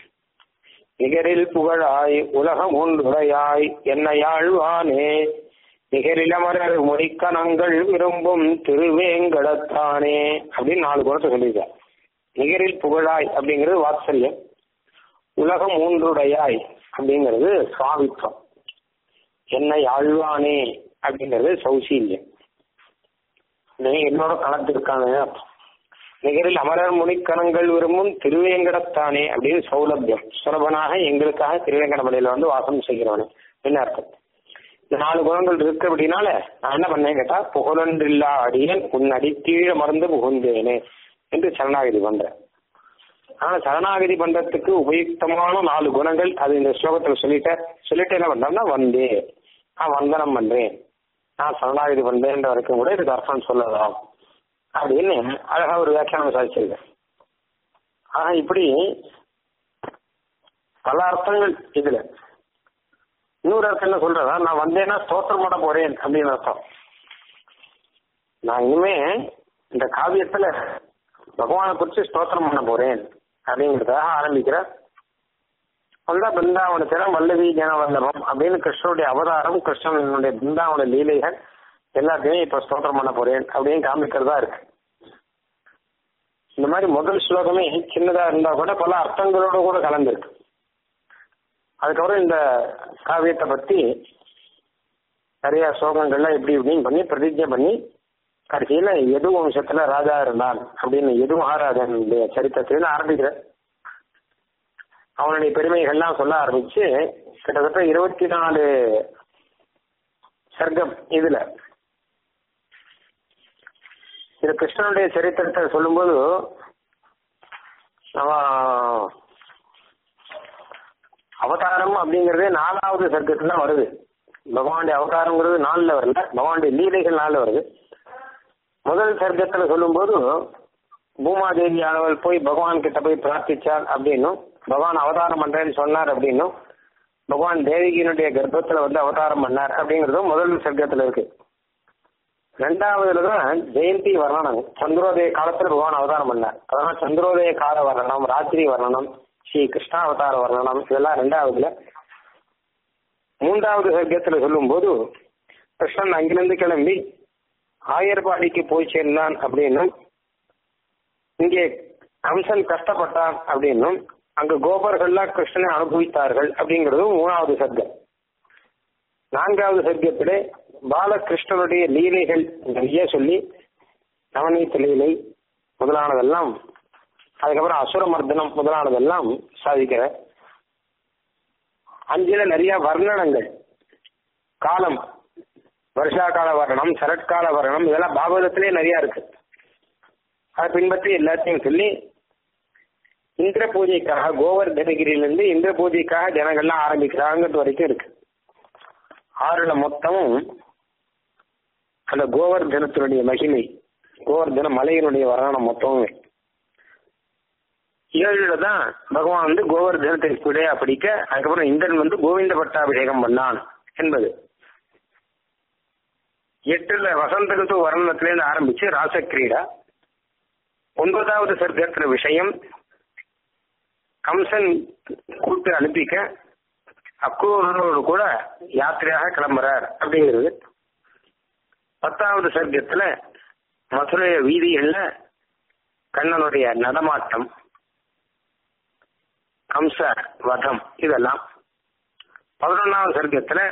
நிகரில் புகழாய் உலகம் உண்டுடையாய் என்னையாழ்வானே நிகரிலமரர் மொழிக்கணங்கள் விரும்பும் திருவேங்கடத்தானே அப்படின்னு நாலு குணத்தை சொல்லியிருக்கார் நிகரில் புகழாய் அப்படிங்கிறது வாத்சல்யம் உலகம் மூன்றுடையாய் அப்படிங்கிறது சுவாமித்வம் என்னை ஆழ்வானே அப்படிங்கிறது சௌசீல்யம் நீ என்னோட கலந்திருக்கானே அர்த்தம் நிகரில் அமரர் முனிக்கணங்கள் விரும்பும் திருவேங்கடத்தானே அப்படின்னு சௌலபியம் சுலபனாக எங்களுக்காக திருவேங்கடமலையில வந்து வாசம் செய்கிறவனே என்ன அர்த்தம் இந்த நாலு குணங்கள் இருக்கு அப்படின்னால நான் என்ன பண்ணேன் கேட்டா புகழொன்றில்லா அடியன் உன் அடித்தீழ மறந்து புகுந்தேனே என்று சரணாகதி பண்றேன் ஆனா சரணாகதி பண்றதுக்கு உபயுக்தமான நாலு குணங்கள் அது இந்த ஸ்லோகத்துல சொல்லிட்ட சொல்லிட்டு என்ன பண்றோம்னா வந்தே நான் வந்தனம் பண்றேன் நான் சரணாகதி பண்றேன்ற வரைக்கும் கூட இதுக்கு அர்த்தம் சொல்லலாம் அப்படின்னு அழகா ஒரு வியாக்கியானம் சாதிச்சிருக்கேன் ஆனா இப்படி பல அர்த்தங்கள் இதுல இன்னொரு அர்த்தம் என்ன சொல்றதா நான் வந்தேன்னா ஸ்தோத்திரம் பண்ண போறேன் அப்படின்னு அர்த்தம் நான் இனிமே இந்த காவியத்துல பகவானை குறிச்சு ஸ்தோத்திரம் பண்ண போறேன் அப்படிங்கிறதாக ஆரம்பிக்கிற அதுதான் பிருந்தாவனத்தில வல்லவி ஜன வல்லபம் அப்படின்னு கிருஷ்ணனுடைய அவதாரம் கிருஷ்ணனுடைய பிருந்தாவன லீலைகள் எல்லாத்தையும் இப்ப ஸ்தோத்திரம் பண்ண போறேன் அப்படின்னு காமிக்கிறதா இருக்கு இந்த மாதிரி முதல் ஸ்லோகமே சின்னதா இருந்தா கூட பல அர்த்தங்களோட கூட கலந்துருக்கு அதுக்கப்புறம் இந்த காவியத்தை பத்தி நிறைய ஸ்லோகங்கள்லாம் எப்படி இப்படின்னு பண்ணி பிரதிஜை பண்ணி கடைசியில எது வம்சத்துல ராஜா இருந்தான் அப்படின்னு எது மகாராஜனுடைய சரித்திரத்திலிருந்து ஆரம்பிக்கிற அவனுடைய பெருமைகள்லாம் சொல்ல ஆரம்பிச்சு கிட்டத்தட்ட இருபத்தி நாலு சர்க்கம் இதுல இது கிருஷ்ணனுடைய சரித்திரத்தை சொல்லும்போது நம்ம அவதாரம் அப்படிங்கறதே நாலாவது சர்க்கத்துல வருது பகவானுடைய அவதாரங்கிறது நாலுல வரல பகவானுடைய லீலைகள் நாலுல வருது முதல் சர்க்கத்துல சொல்லும்போது பூமாதேவி ஆனவள் போய் பகவான் கிட்ட போய் பிரார்த்திச்சார் அப்படின்னும் பகவான் அவதாரம் பண்றேன்னு சொன்னார் அப்படின்னும் பகவான் தேவிகியினுடைய கர்ப்பத்துல வந்து அவதாரம் பண்ணார் அப்படிங்கறதும் முதல் சர்க்கத்துல இருக்கு ரெண்டாவதுல தான் ஜெயந்தி வர்ணனம் சந்திரோதய காலத்துல பகவான் அவதாரம் பண்ணார் அதனால சந்திரோதய கால வர்ணனம் ராத்திரி வர்ணனம் ஸ்ரீ கிருஷ்ணா அவதார வர்ணனம் இதெல்லாம் ரெண்டாவதுல மூன்றாவது சர்க்கத்துல சொல்லும்போது கிருஷ்ணன் அங்கிருந்து கிளம்பி ஆயர்பாடிக்கு போய் சேர்ந்தான் அப்படின்னும் இங்கே கம்சன் கஷ்டப்பட்டான் அப்படின்னும் அங்க கோபர்கள்லாம் கிருஷ்ணனை அனுபவித்தார்கள் அப்படிங்கிறதும் மூணாவது சர்க்கம் நான்காவது சர்க்கத்திலே பாலகிருஷ்ணனுடைய லீலைகள் நிறைய சொல்லி நவநீத லீலை முதலானதெல்லாம் அதுக்கப்புறம் அசுரமர்தனம் முதலானதெல்லாம் சாதிக்கிற அஞ்சுல நிறைய வர்ணனங்கள் காலம் வருஷா கால வர்ணம் சரட்கால வர்ணம் இதெல்லாம் பாகவதத்திலே நிறைய இருக்கு அதை பின்பற்றி எல்லாத்தையும் சொல்லி இந்திர பூஜைக்காக கோவர்தனகிரியிலிருந்து இந்திர பூஜைக்காக ஜனங்கள்லாம் ஆரம்பிக்கிறாங்கிறது வரைக்கும் இருக்கு ஆறுல மொத்தமும் அந்த கோவர்தனத்தினுடைய மகிமை கோவர்தன மலையினுடைய வர்ணனம் மொத்தமும் ஏழுல தான் பகவான் வந்து கோவர்தனத்தை விடையா பிடிக்க அதுக்கப்புறம் இந்திரன் வந்து கோவிந்த பட்டாபிஷேகம் பண்ணான் என்பது எட்டுல வசந்த ரித்து வர்ணனத்திலேருந்து ஆரம்பிச்சு ராசக்கிரீடா ஒன்பதாவது சர்க்கத்துல விஷயம் கம்சன் கூட்டு அனுப்பிக்க அக்ரூரோடு கூட யாத்திரையாக கிளம்புறார் அப்படிங்கிறது பத்தாவது சர்க்கத்துல மதுரை வீதிகள்ல கண்ணனுடைய நடமாட்டம் கம்ச வதம் இதெல்லாம் பதினொன்னாவது சர்க்கத்துல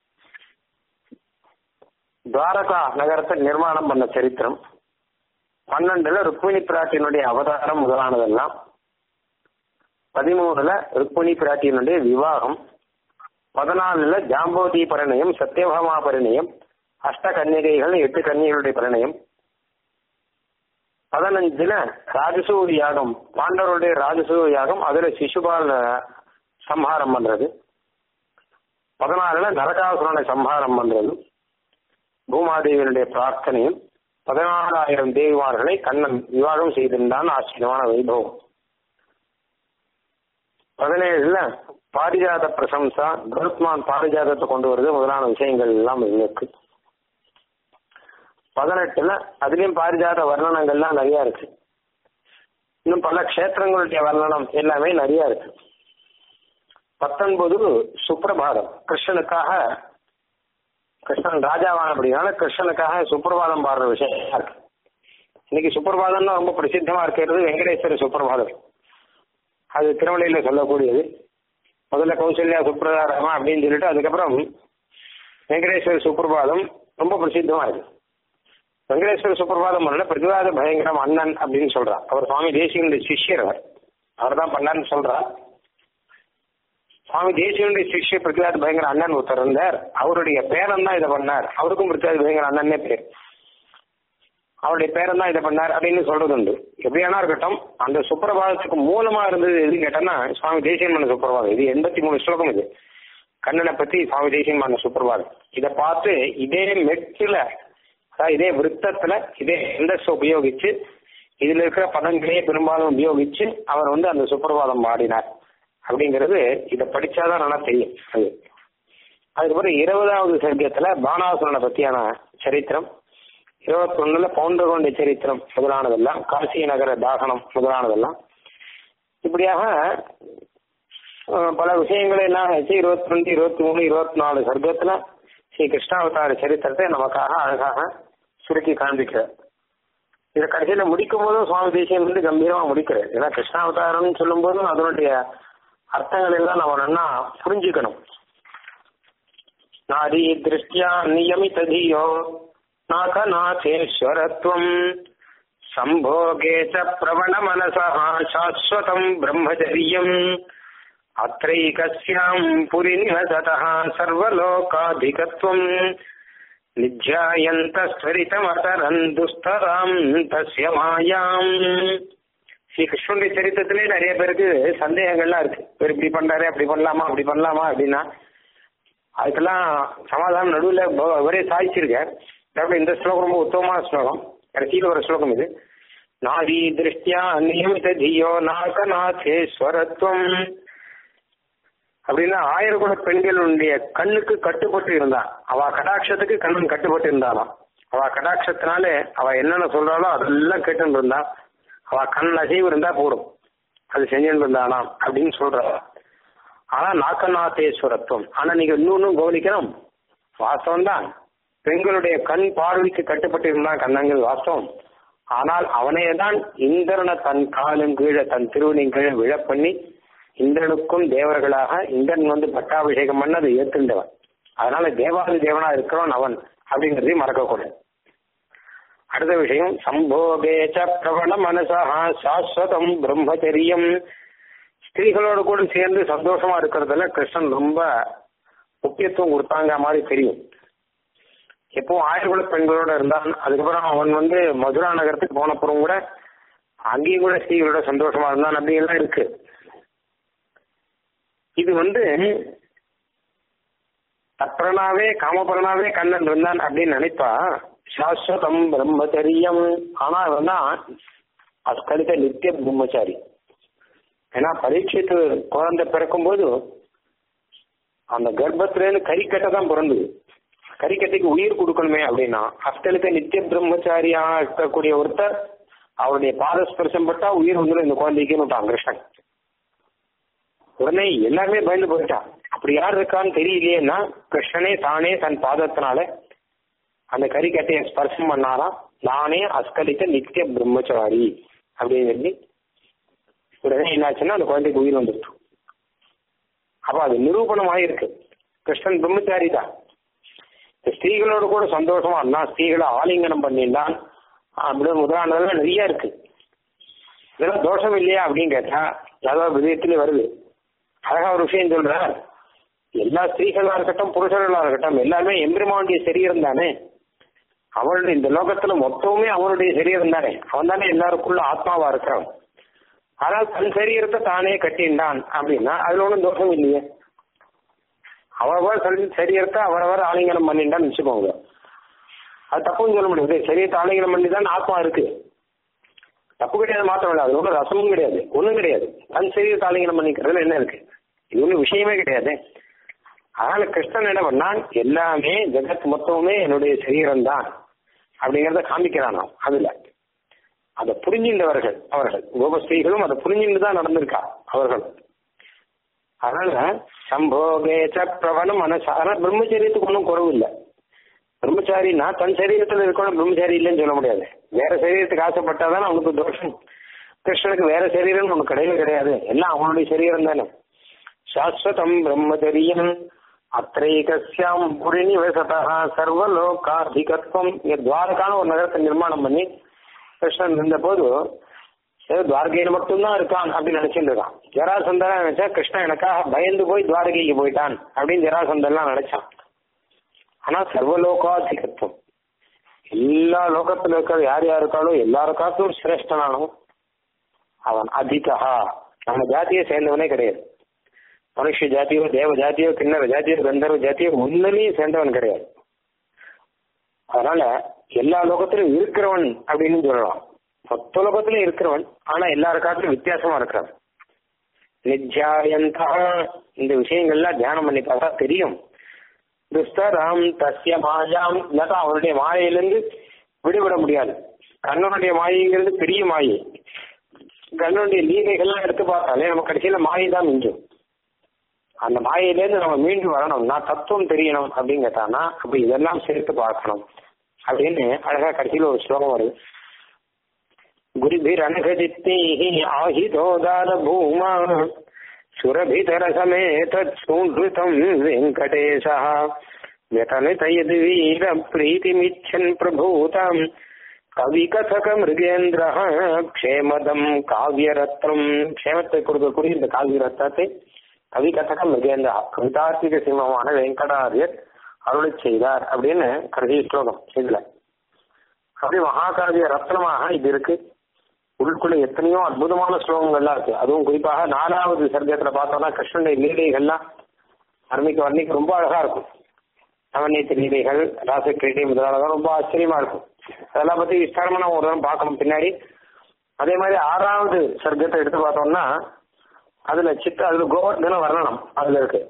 துவாரகா நகரத்தை நிர்மாணம் பண்ண சரித்திரம் பன்னெண்டுல ருக்மிணி பிராட்டியினுடைய அவதாரம் முதலானதெல்லாம் பதிமூணுல ருக்மிணி பிராட்டியினுடைய விவாகம் பதினாலுல ஜாம்போதி பரிணயம் சத்யபாமா பரிணயம் அஷ்ட கன்னிகைகள் எட்டு கன்னிகளுடைய பரிணயம் பதினஞ்சுல ராஜசூர் யாகம் பாண்டவருடைய ராஜசூர் யாகம் அதுல சிசுபால் சம்ஹாரம் பண்றது பதினாலுல நரகாசுரனை சம்ஹாரம் பண்றது பூமாதேவியனுடைய பிரார்த்தனையும் பதினாலாயிரம் தேவிமார்களை கண்ணன் விவாகம் செய்திருந்தான் ஆச்சரியமான வைபவம் பதினேழுல பாரிஜாத பிரசம்சா கருத்மான் பாரிஜாதத்தை கொண்டு வருது முதலான விஷயங்கள் எல்லாம் இருக்கு பதினெட்டுல அதுலயும் பாரிஜாத வர்ணனங்கள்லாம் நிறைய இருக்கு இன்னும் பல க்ஷேத்திரங்களுடைய வர்ணனம் எல்லாமே நிறைய இருக்கு பத்தொன்பது சுப்பிரபாதம் கிருஷ்ணனுக்காக கிருஷ்ணன் ராஜாவான அப்படினால கிருஷ்ணனுக்காக சுப்பிரபாதம் பாடுற விஷயம் இருக்கு இன்னைக்கு சுப்பிரபாதம்னா ரொம்ப பிரசித்தமா இருக்கிறது வெங்கடேஸ்வர சுப்பிரபாதம் அது திருமலையில சொல்லக்கூடியது முதல்ல கௌசல்யா சுப்பிரதாரமா அப்படின்னு சொல்லிட்டு அதுக்கப்புறம் வெங்கடேஸ்வர சுப்பிரபாதம் ரொம்ப பிரசித்தமா இருக்கு வெங்கடேஸ்வர சுப்பிரபாதம் பண்ணல பிரதிவாத பயங்கரம் அண்ணன் அப்படின்னு சொல்றார் அவர் சுவாமி தேசியனுடைய சிஷ்யர் அவர் அவர் தான் பண்ணார்னு சொல்றார் சுவாமி தேசியனுடைய சிஷ்ய பிரதிவாத பயங்கர அண்ணன் ஒருத்தர் இருந்தார் அவருடைய பேரன் தான் இதை பண்ணார் அவருக்கும் பிரதிவாத பயங்கர அண்ணன்னே பேர் அவருடைய பேரன் தான் இதை பண்ணார் அப்படின்னு சொல்றது உண்டு எப்படியானா இருக்கட்டும் அந்த சுப்பிரபாதத்துக்கு மூலமா இருந்தது எதுன்னு கேட்டோம்னா சுவாமி தேசியன் பண்ண சுப்பிரபாதம் இது எண்பத்தி மூணு ஸ்லோகம் இது கண்ணனை பத்தி சுவாமி தேசியன் பண்ண சுப்பிரபாதம் இதை பார்த்து இதே மெட்டில அதாவது இதே விருத்தத்துல இதே எந்தஸ் உபயோகிச்சு இதுல இருக்கிற பதங்களையே பெரும்பாலும் உபயோகிச்சு அவர் வந்து அந்த சுப்பிரபாதம் பாடினார் அப்படிங்கிறது இதை படிச்சாதான் நல்லா தெரியும் அது அதுக்கப்புறம் இருபதாவது சர்க்கத்துல பானாசுரனை பத்தியான சரித்திரம் இருபத்தி ஒண்ணுல பவுண்டர்கொண்ட சரித்திரம் முதலானதெல்லாம் காசி நகர தாகனம் முதலானதெல்லாம் இப்படியாக அஹ், பல விஷயங்களை எல்லாம் வச்சு இருபத்தி ரெண்டு இருபத்தி மூணு இருபத்தி நாலு சர்க்கத்துல ஸ்ரீ கிருஷ்ணாவதார சரித்திரத்தை நமக்காக அழகாக சுருக்கி காண்பிக்கிறார் இதை கடைசியில முடிக்கும் போதும் சுவாமி தேசியம் வந்து கம்பீரமா முடிக்கிறார் ஏன்னா கிருஷ்ணாவதாரம்னு சொல்லும் போதும் அதனுடைய அர்த்தங்கள் எல்லாம் நம்ம நல்லா புரிஞ்சுக்கணும் நாரி திருஷ்டியா நியமித தீயோ நாகநாதேஸ்வரத்வம் சம்போகே ச பிரவண மனசா சாஸ்வதம் பிரம்மச்சரியம் அத்தைகஸ்யாம் புரி நிவசதः சர்வலோகாதிகத்வம் நித்யாயந்தஸ்வரிதமதரன் துஸ்தராம் தஸ்ய மாயாம் ஸ்ரீ கிருஷ்ணனுடைய சரித்திரத்திலே நிறைய பேருக்கு சந்தேகங்கள்லாம் இருக்கு இவர் இப்படி பண்றாரு அப்படி பண்ணலாமா அப்படி பண்ணலாமா அப்படின்னா அதுக்கெல்லாம் சமாதானம் நடுவில் அவரே சாதிச்சிருக்கார் அதாவது இந்த ஸ்லோகம் ரொம்ப உத்தமமான ஸ்லோகம் கடைசியில் ஒரு ஸ்லோகம் இது நாதி திருஷ்டியா நியமித தியோ நாகநாதேஸ்வரத்துவம் அப்படின்னா ஆயிரகுல பெண்களுடைய கண்ணுக்கு கட்டுப்பட்டு இருந்தா அவ கடாட்சத்துக்கு கண்ணன் கட்டுப்பட்டு இருந்தாலாம் அவ கடாட்சத்தினால அவ என்னென்ன சொல்றாளோ அதெல்லாம் கேட்டு இருந்தா அவ கண் அசைவு இருந்தா போடும் அது செஞ்சுட்டு இருந்தானாம் அப்படின்னு சொல்றா ஆனா நாக்கநாதேஸ்வரத்துவம் ஆனா நீங்க இன்னொன்னும் கவனிக்கணும் வாஸ்தவம் தான் பெண்களுடைய கண் பார்வைக்கு கட்டுப்பட்டு இருந்தான் கண்ணங்கள் வாஸ்தவம் ஆனால் அவனே தான் இந்திரனை தன் காலும் கீழே தன் திருவனின் கீழே விழ பண்ணி இந்திரனுக்கும் தேவர்களாக இந்திரன் வந்து பட்டாபிஷேகம் பண்ண அதை ஏத்துண்டவன் அதனால தேவாதி தேவனா இருக்கிறவன் அவன் அப்படிங்கறதையும் மறக்கக்கூடாது அடுத்த விஷயம் சம்போகேச்ச பிரபல மனசா சாஸ்வதம் பிரம்மச்சரியம் ஸ்திரீகளோட கூட சேர்ந்து சந்தோஷமா இருக்கிறதுல கிருஷ்ணன் ரொம்ப முக்கியத்துவம் கொடுத்தாங்க மாதிரி தெரியும் எப்பவும் ஆயிரகுல பெண்களோட இருந்தான் அதுக்கப்புறம் அவன் வந்து மதுரா நகரத்துக்கு போனப்புறம் கூட அங்கேயும் கூட ஸ்திரீகளோட சந்தோஷமா இருந்தான் அப்படி எல்லாம் இருக்கு இது வந்து தத்பரனாவே காமபரனாவே கண்ணன் இருந்தான் அப்படின்னு நினைப்பா சாஸ்வதம் பிரம்மச்சரியம் ஆனா அவன் தான் அஸ்கலித நித்திய பிரம்மச்சாரி ஏன்னா பரீட்சித்து குழந்தை பிறக்கும்போது அந்த கர்ப்பத்திலேருந்து கறிக்கட்டை தான் பிறந்தது கறிக்கட்டைக்கு உயிர் கொடுக்கணுமே அப்படின்னா அஸ்கலித நித்திய பிரம்மச்சாரியா இருக்கக்கூடிய ஒருத்தர் அவருடைய பாதஸ்பர்சம் பட்டா உயிர் வந்துடும் இந்த குழந்தைக்குன்னு விட்டான் கிருஷ்ணன் உடனே எல்லாருமே பயந்து போயிட்டான் அப்படி யார் இருக்கான்னு தெரியலையேன்னா கிருஷ்ணனே தானே தன் பாதத்தினால அந்த கறிக்கட்டையை ஸ்பர்சம் பண்ணாராம் நானே அஸ்கலித்த நித்திய பிரம்மச்சாரி அப்படின்னு சொல்லி உடனே என்னாச்சுன்னா அந்த குழந்தைக்கு உயிர் வந்துருச்சு அப்ப அது நிரூபணமாக இருக்கு கிருஷ்ணன் பிரம்மச்சாரி தான் இந்த ஸ்திரீகளோட கூட சந்தோஷமா இருந்தான் ஸ்திரீகளை ஆலிங்கனம் பண்ணியிருந்தான் அப்படின்னு முதலானதெல்லாம் நிறைய இருக்கு இதெல்லாம் தோஷம் இல்லையா அப்படின்னு கேட்டா ஏதாவது விதயத்திலே வருது அழகா ஒரு விஷயம் சொல்ற எல்லா ஸ்திரீகளா இருக்கட்டும் புருஷர்களா இருக்கட்டும் எல்லாருமே எம்பெருமானுடைய சரீரம் தானே அவனுடைய இந்த லோகத்துல மொத்தமுமே அவனுடைய சரீரம் தானே அவன் தானே எல்லாருக்குள்ள ஆத்மாவா இருக்கிறான் ஆனால் தன் சரீரத்தை தானே கட்டிண்டான் அப்படின்னா அதுல ஒன்றும் தோஷம் இல்லையே அவரவர் தன் சரீரத்தை அவரவர் ஆலிங்கனம் பண்ணிட்டான்னு வச்சுக்கோங்க அது தப்புன்னு சொல்ல முடியாது சரீரத்தை ஆலிங்கனம் பண்ணி தான் ஆத்மா இருக்கு தப்பு கிடையாது மாத்திரம் இல்லை அது ஒன்றும் ரசமும் கிடையாது ஒன்றும் கிடையாது தன் சரீரத்தை ஆலிங்கனம் பண்ணிக்கிறதுல என்ன இருக்கு இது ஒன்றும் விஷயமே கிடையாது அதனால கிருஷ்ணன் என்ன பண்ணான் எல்லாமே ஜெகத் மொத்தமுமே என்னுடைய சரீரம் தான் அப்படிங்கிறத காமிக்கிறான் அதுல அதை புரிஞ்சின்றவர்கள் அவர்கள் கோபஸ்ரீகளும் அதை புரிஞ்சுட்டு தான் நடந்திருக்கா அவர்கள் அதனால சம்போகேச்ச பிரபலம் மனசு ஆனால் பிரம்மச்சரியத்துக்கு ஒன்றும் குறவு இல்லை பிரம்மச்சாரின்னா தன் சரீரத்தில் இருக்கணும் பிரம்மச்சாரி இல்லைன்னு சொல்ல முடியாது வேற சரீரத்துக்கு ஆசைப்பட்டாதான் அவனுக்கு தோஷம் கிருஷ்ணனுக்கு வேற சரீரம் ஒன்று கிடையவே கிடையாது எல்லாம் அவனுடைய சரீரம் தானே சாஸ்வதம் பிரம்மச்சரியம் அத்தைகசியாம் புரி நிவசதா சர்வலோகாதிகத்துவம் இங்க துவாரகான ஒரு நகரத்தை நிர்மாணம் பண்ணி கிருஷ்ணன் இருந்த போது துவாரகையில மட்டும்தான் இருக்கான் அப்படின்னு நினைச்சிட்டு இருக்கான் ஜராசந்தன் நினைச்சா கிருஷ்ணன் எனக்காக பயந்து போய் துவாரகைக்கு போயிட்டான் அப்படின்னு ஜராசந்தன்லாம் நினைச்சான் ஆனா சர்வலோகாதிகத்துவம் எல்லா லோகத்துல இருக்கிற யார் யார் இருக்காளோ எல்லாருக்காட்டும் சிரேஷ்டனானவன் அவன் அதிகா நம்ம ஜாதியை சேர்ந்தவனே கிடையாது மனுஷ ஜாதியோ தேவ ஜாதியோ கிண்ணற ஜாதியோ கந்தர்வ ஜாதியோ ஒன்னுலையும் சேர்ந்தவன் கிடையாது அதனால எல்லா லோகத்திலும் இருக்கிறவன் அப்படின்னு சொல்லலாம் மொத்த லோகத்திலும் இருக்கிறவன் ஆனா எல்லாருக்காட்டிலும் வித்தியாசமா இருக்கிறவன் நித்யாயந்தா இந்த விஷயங்கள்லாம் தியானம் பண்ணி பார்த்தா தெரியும் துஸ்தராம் தஸ்ய மாயாம் இல்லாட்டா அவனுடைய மாயையிலிருந்து விடுபட முடியாது கண்ணனுடைய மாயைங்கிறது பெரிய மாயை கண்ணனுடைய லீலைகள்லாம் எடுத்து பார்த்தாலே நம்ம கடைசியில மாயை தான் மிஞ்சும் அந்த மாயையிலேருந்து நம்ம மீண்டு வரணும் நான் தத்துவம் தெரியணும் அப்படின்னு கேட்டானா அப்ப இதெல்லாம் சேர்த்து பார்க்கணும் அப்படின்னு அழகா கடைசியில ஒரு ஸ்லோகம் வருது குருபிர் அனகஜித்தீஹி ஆஹிதோதார பூமா சுரபிதர சமேதத் சூன்ருதம் வெங்கடேசா व्यतनितयद् वीर प्रीतिमिच्छन् प्रभूताम् கவிகதக மிருகேந்திர க்ஷேமதம் காவியரத்னம் க்ஷேமத்தை கொடுக்கக்கூடிய இந்த காவிய ரத்தத்தை கவிகதக மிருகேந்திரா கவிதார்த்திக சிம்மமான வெங்கடாரியர் அருளை செய்தார் அப்படின்னு கடைசி ஸ்லோகம் இதுல அப்படி மகாகாவிய ரத்னமாக இது இருக்கு உள்ளுக்குள்ள எத்தனையோ அற்புதமான ஸ்லோகங்கள்லாம் இருக்கு அதுவும் குறிப்பாக நாலாவது சர்க்கத்துல பார்த்தோம்னா கிருஷ்ணனுடைய லீலைகள்லாம் அருமைக்கு வர்ணிக்க ரொம்ப அழகா இருக்கும் நவநீத்த லீலைகள் ராசக்கிரீடை முதலாளதான் ரொம்ப ஆச்சரியமா இருக்கும் அதெல்லாம் பத்தி விஸ்தாரமா நம்ம ஒரு தரம் பார்க்கணும் பின்னாடி அதே மாதிரி ஆறாவது சர்க்கத்தை எடுத்து பார்த்தோம்னா அதுல சித்த அதுல கோவர்தன வர்ணனம் அதுல இருக்கு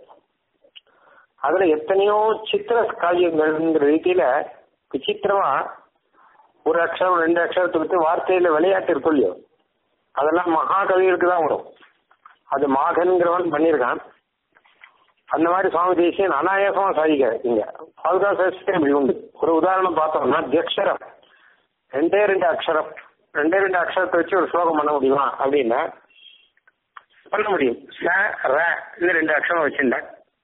அதுல எத்தனையோ சித்திர காவியங்கள்ங்கிற ரீதியில விசித்திரமா ஒரு அக்ஷரம் ரெண்டு அக்ஷரத்தை விட்டு வார்த்தையில விளையாட்டு இருக்கும் இல்லையோ அதெல்லாம் மகாகவிகளுக்கு தான் வரும் அது மாகன்கிறவன் பண்ணியிருக்கான் அந்த மாதிரி சுவாமி தேசியன் அனாயாசமா சாதிக்காரு இங்க பாதுகா சாஸ்திரம் இப்படி உண்டு ஒரு உதாரணம் பார்த்தோம்னா தியக்ஷரம் ரெண்டே ரெண்டு அக்ஷரம் ரெண்டே ரெண்டு அக்ஷரத்தை வச்சு ஒரு ஸ்லோகம் பண்ண முடியுமா அப்படின்னா பண்ண முடியும் ச ர இந்த ரெண்டு அக்ஷரம் வச்சிருந்தேன்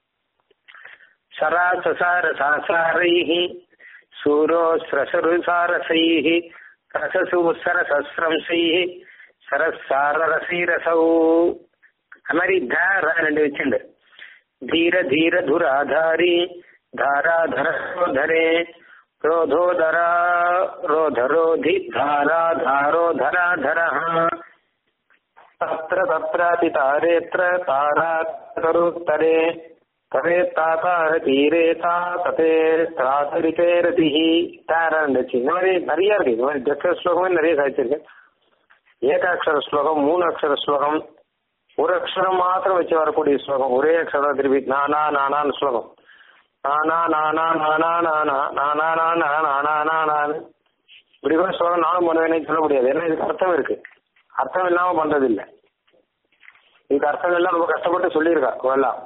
சரா சசார சாசாரைஹி சூரோ ஸ்ரசருசாரசைஹி ரசசூசர சஸ்ரம்சைஹி சரசார ரசீரசௌ அது மாதிரி த ர ரெண்டு வச்சுண்டு धीर धीर धुराधारी धाराधरोधरे रोधोधरा रोधरोधि धारा धारो धरा धरः तत्र तत्रातितारेऽत्र तारा तरुत्तरे तरे तातार तीरेता तते தாத்தரித்தே ரதிஹி தாரா இருந்துச்சு இந்த மாதிரி நிறைய இருக்கு இந்த மாதிரி தட்ச ஸ்லோகமே நிறைய சாதிச்சிருக்கு ஏகாட்சர ஸ்லோகம் மூணு அக்ஷர ஸ்லோகம் ஒரு அக்ஷரம் மாத்திரம் வச்சு வரக்கூடிய ஸ்லோகம் ஒரே அக்ஷரம் திருப்பி நானா நானான்னு ஸ்லோகம் நானா நானா நானா நானா நானா நானா நானா நானான்னு இப்படி கூட ஸ்லோகம் நானும் பண்ணுவேன்னு சொல்ல முடியாது ஏன்னா இதுக்கு அர்த்தம் இருக்கு அர்த்தம் இல்லாம பண்றது இல்லை இதுக்கு அர்த்தம் எல்லாம் ரொம்ப கஷ்டப்பட்டு சொல்லியிருக்கா எல்லாம்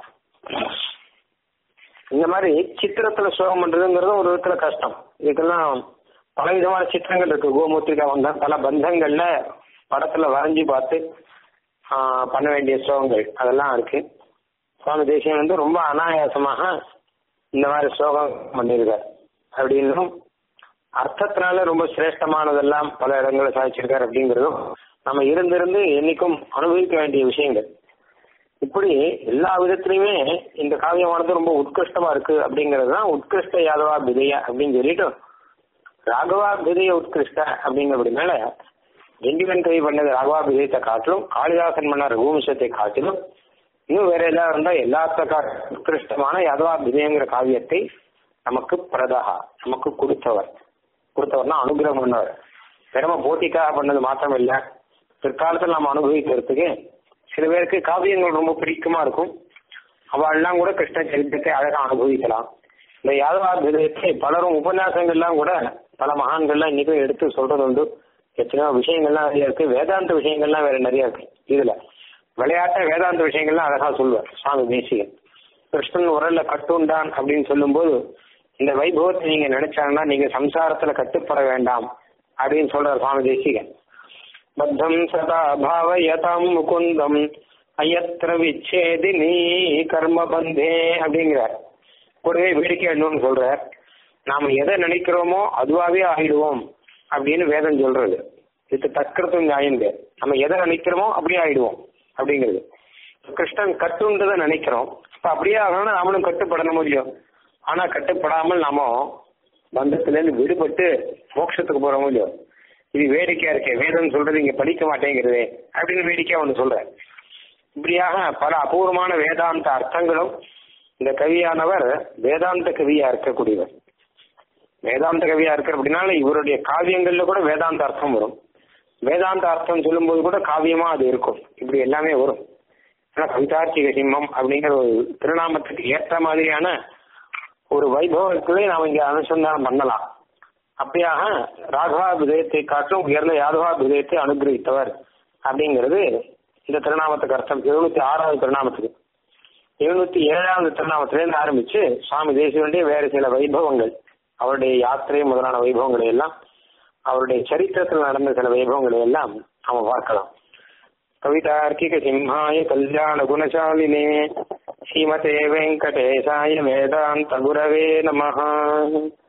இந்த மாதிரி சித்திரத்துல ஸ்லோகம் பண்றதுங்கிறது ஒரு விதத்துல கஷ்டம் இதுக்கெல்லாம் பல விதமான சித்திரங்கள் இருக்கு கோமூத்திரிகா வந்தம் பல பந்தங்கள்ல படத்துல வரைஞ்சி பார்த்து பண்ண வேண்டிய ஸ்லோகங்கள் அதெல்லாம் இருக்கு சுவாமி தேசியம் வந்து ரொம்ப அனாயாசமாக இந்த மாதிரி ஸ்லோகம் பண்ணியிருக்கார் அப்படின்னும் அர்த்தத்தினால ரொம்ப சிரேஷ்டமானதெல்லாம் பல இடங்களில் சாதிச்சிருக்கார் அப்படிங்கிறதும் நம்ம இருந்திருந்து என்னைக்கும் அனுபவிக்க வேண்டிய விஷயங்கள் இப்படி எல்லா விதத்திலையுமே இந்த காவியமானது ரொம்ப உத்கிருஷ்டமா இருக்கு அப்படிங்கிறது தான் உத்கிருஷ்ட யாதவா பிதைய அப்படின்னு சொல்லிட்டு ராகவா பிதைய உத்கிருஷ்ட அப்படிங்கிறதுனால ஜெண்டிவன் கவி பண்ணது ராகவா விஜயத்தை காட்டிலும் காளிதாசன் பண்ண ரகுவம்சத்தை காட்டிலும் இன்னும் வேற ஏதாவது இருந்தா எல்லாத்த உத்கிருஷ்டமான யாதவா விஜயங்கிற காவியத்தை நமக்கு பிரதகா நமக்கு கொடுத்தவர் கொடுத்தவர்னா அனுகிரகம் பண்ணவர் வெறும போட்டிக்காக பண்ணது மாத்திரம் இல்ல பிற்காலத்தில் நாம் அனுபவிக்கிறதுக்கு சில பேருக்கு காவியங்கள் ரொம்ப பிடிக்குமா இருக்கும் அவள்லாம் கூட கிருஷ்ண சரித்திரத்தை அழகா அனுபவிக்கலாம் இந்த யாதவா விஜயத்தை பலரும் உபன்யாசங்கள்லாம் கூட பல மகான்கள்லாம் இன்னைக்கும் எடுத்து சொல்றது உண்டு எத்தனையோ விஷயங்கள்லாம் நிறைய இருக்கு வேதாந்த விஷயங்கள்லாம் வேற நிறைய இருக்கு இதுல விளையாட்ட வேதாந்த விஷயங்கள்லாம் அழகா சொல்லுவார் சுவாமி தேசிகன் கிருஷ்ணன் உரல்ல கட்டுண்டான் அப்படின்னு சொல்லும்போது இந்த வைபவத்தை நீங்க நினைச்சாங்கன்னா நீங்க சம்சாரத்துல கட்டுப்பட வேண்டாம் அப்படின்னு சொல்றார் சுவாமி தேசிகன் பத்தம் சதா பாவயதாம் முகுந்தம் அயத்திர விச்சேதினி கர்ம பந்தே அப்படிங்கிறார் கூடவே வேடிக்கை இன்னொன்னு சொல்றார் நாம எதை நினைக்கிறோமோ அதுவாவே ஆயிடுவோம் அப்படின்னு வேதம் சொல்றது இது தற்கருத்தும் நியாயம் பேர் நம்ம எதை நினைக்கிறோமோ அப்படியே ஆயிடுவோம் அப்படிங்கிறது கிருஷ்ணன் கட்டுன்றதை நினைக்கிறோம் அப்ப அப்படியே ஆகணும்னா நாமளும் கட்டுப்படணும் முடியும் ஆனா கட்டுப்படாமல் நாம பந்தத்திலேருந்து விடுபட்டு மோட்சத்துக்கு போற முடியும் இது வேடிக்கையா இருக்கே வேதம் சொல்றது இங்க படிக்க மாட்டேங்கிறதே அப்படின்னு வேடிக்கையா ஒண்ணு சொல்ற இப்படியாக பல அபூர்வமான வேதாந்த அர்த்தங்களும் இந்த கவியானவர் வேதாந்த கவியா இருக்கக்கூடியவர் வேதாந்த கவியா இருக்கிற அப்படின்னால இவருடைய காவியங்கள்ல கூட வேதாந்த அர்த்தம் வரும் வேதாந்த அர்த்தம் சொல்லும்போது கூட காவியமா அது இருக்கும் இப்படி எல்லாமே வரும் ஆனா கவிதார்த்திக சிம்மம் அப்படிங்கிற ஒரு திருநாமத்துக்கு ஏற்ற மாதிரியான ஒரு வைபவத்திலே நாம இங்க அனுசந்தானம் பண்ணலாம் அப்படியாக ராகவா விதயத்தை காட்டும் உயர்ந்த யாதவா விதயத்தை அனுகிரகித்தவர் அப்படிங்கிறது இந்த திருநாமத்துக்கு அர்த்தம் எழுநூத்தி ஆறாவது திருநாமத்துக்கு எழுநூத்தி ஏழாவது திருநாமத்திலேருந்து ஆரம்பிச்சு சுவாமி தேசியனுடைய வேறு சில வைபவங்கள் அவருடைய யாத்திரை முதலான வைபவங்களை எல்லாம் அவருடைய சரித்திரத்தில் நடந்த சில வைபவங்களை எல்லாம் நாம பார்க்கலாம் கவிதார்க்கிக சிம்ஹாய கல்யாண குணசாலினே ஸ்ரீமதே வெங்கடேசாய வேதாந்த குரவே நமஹ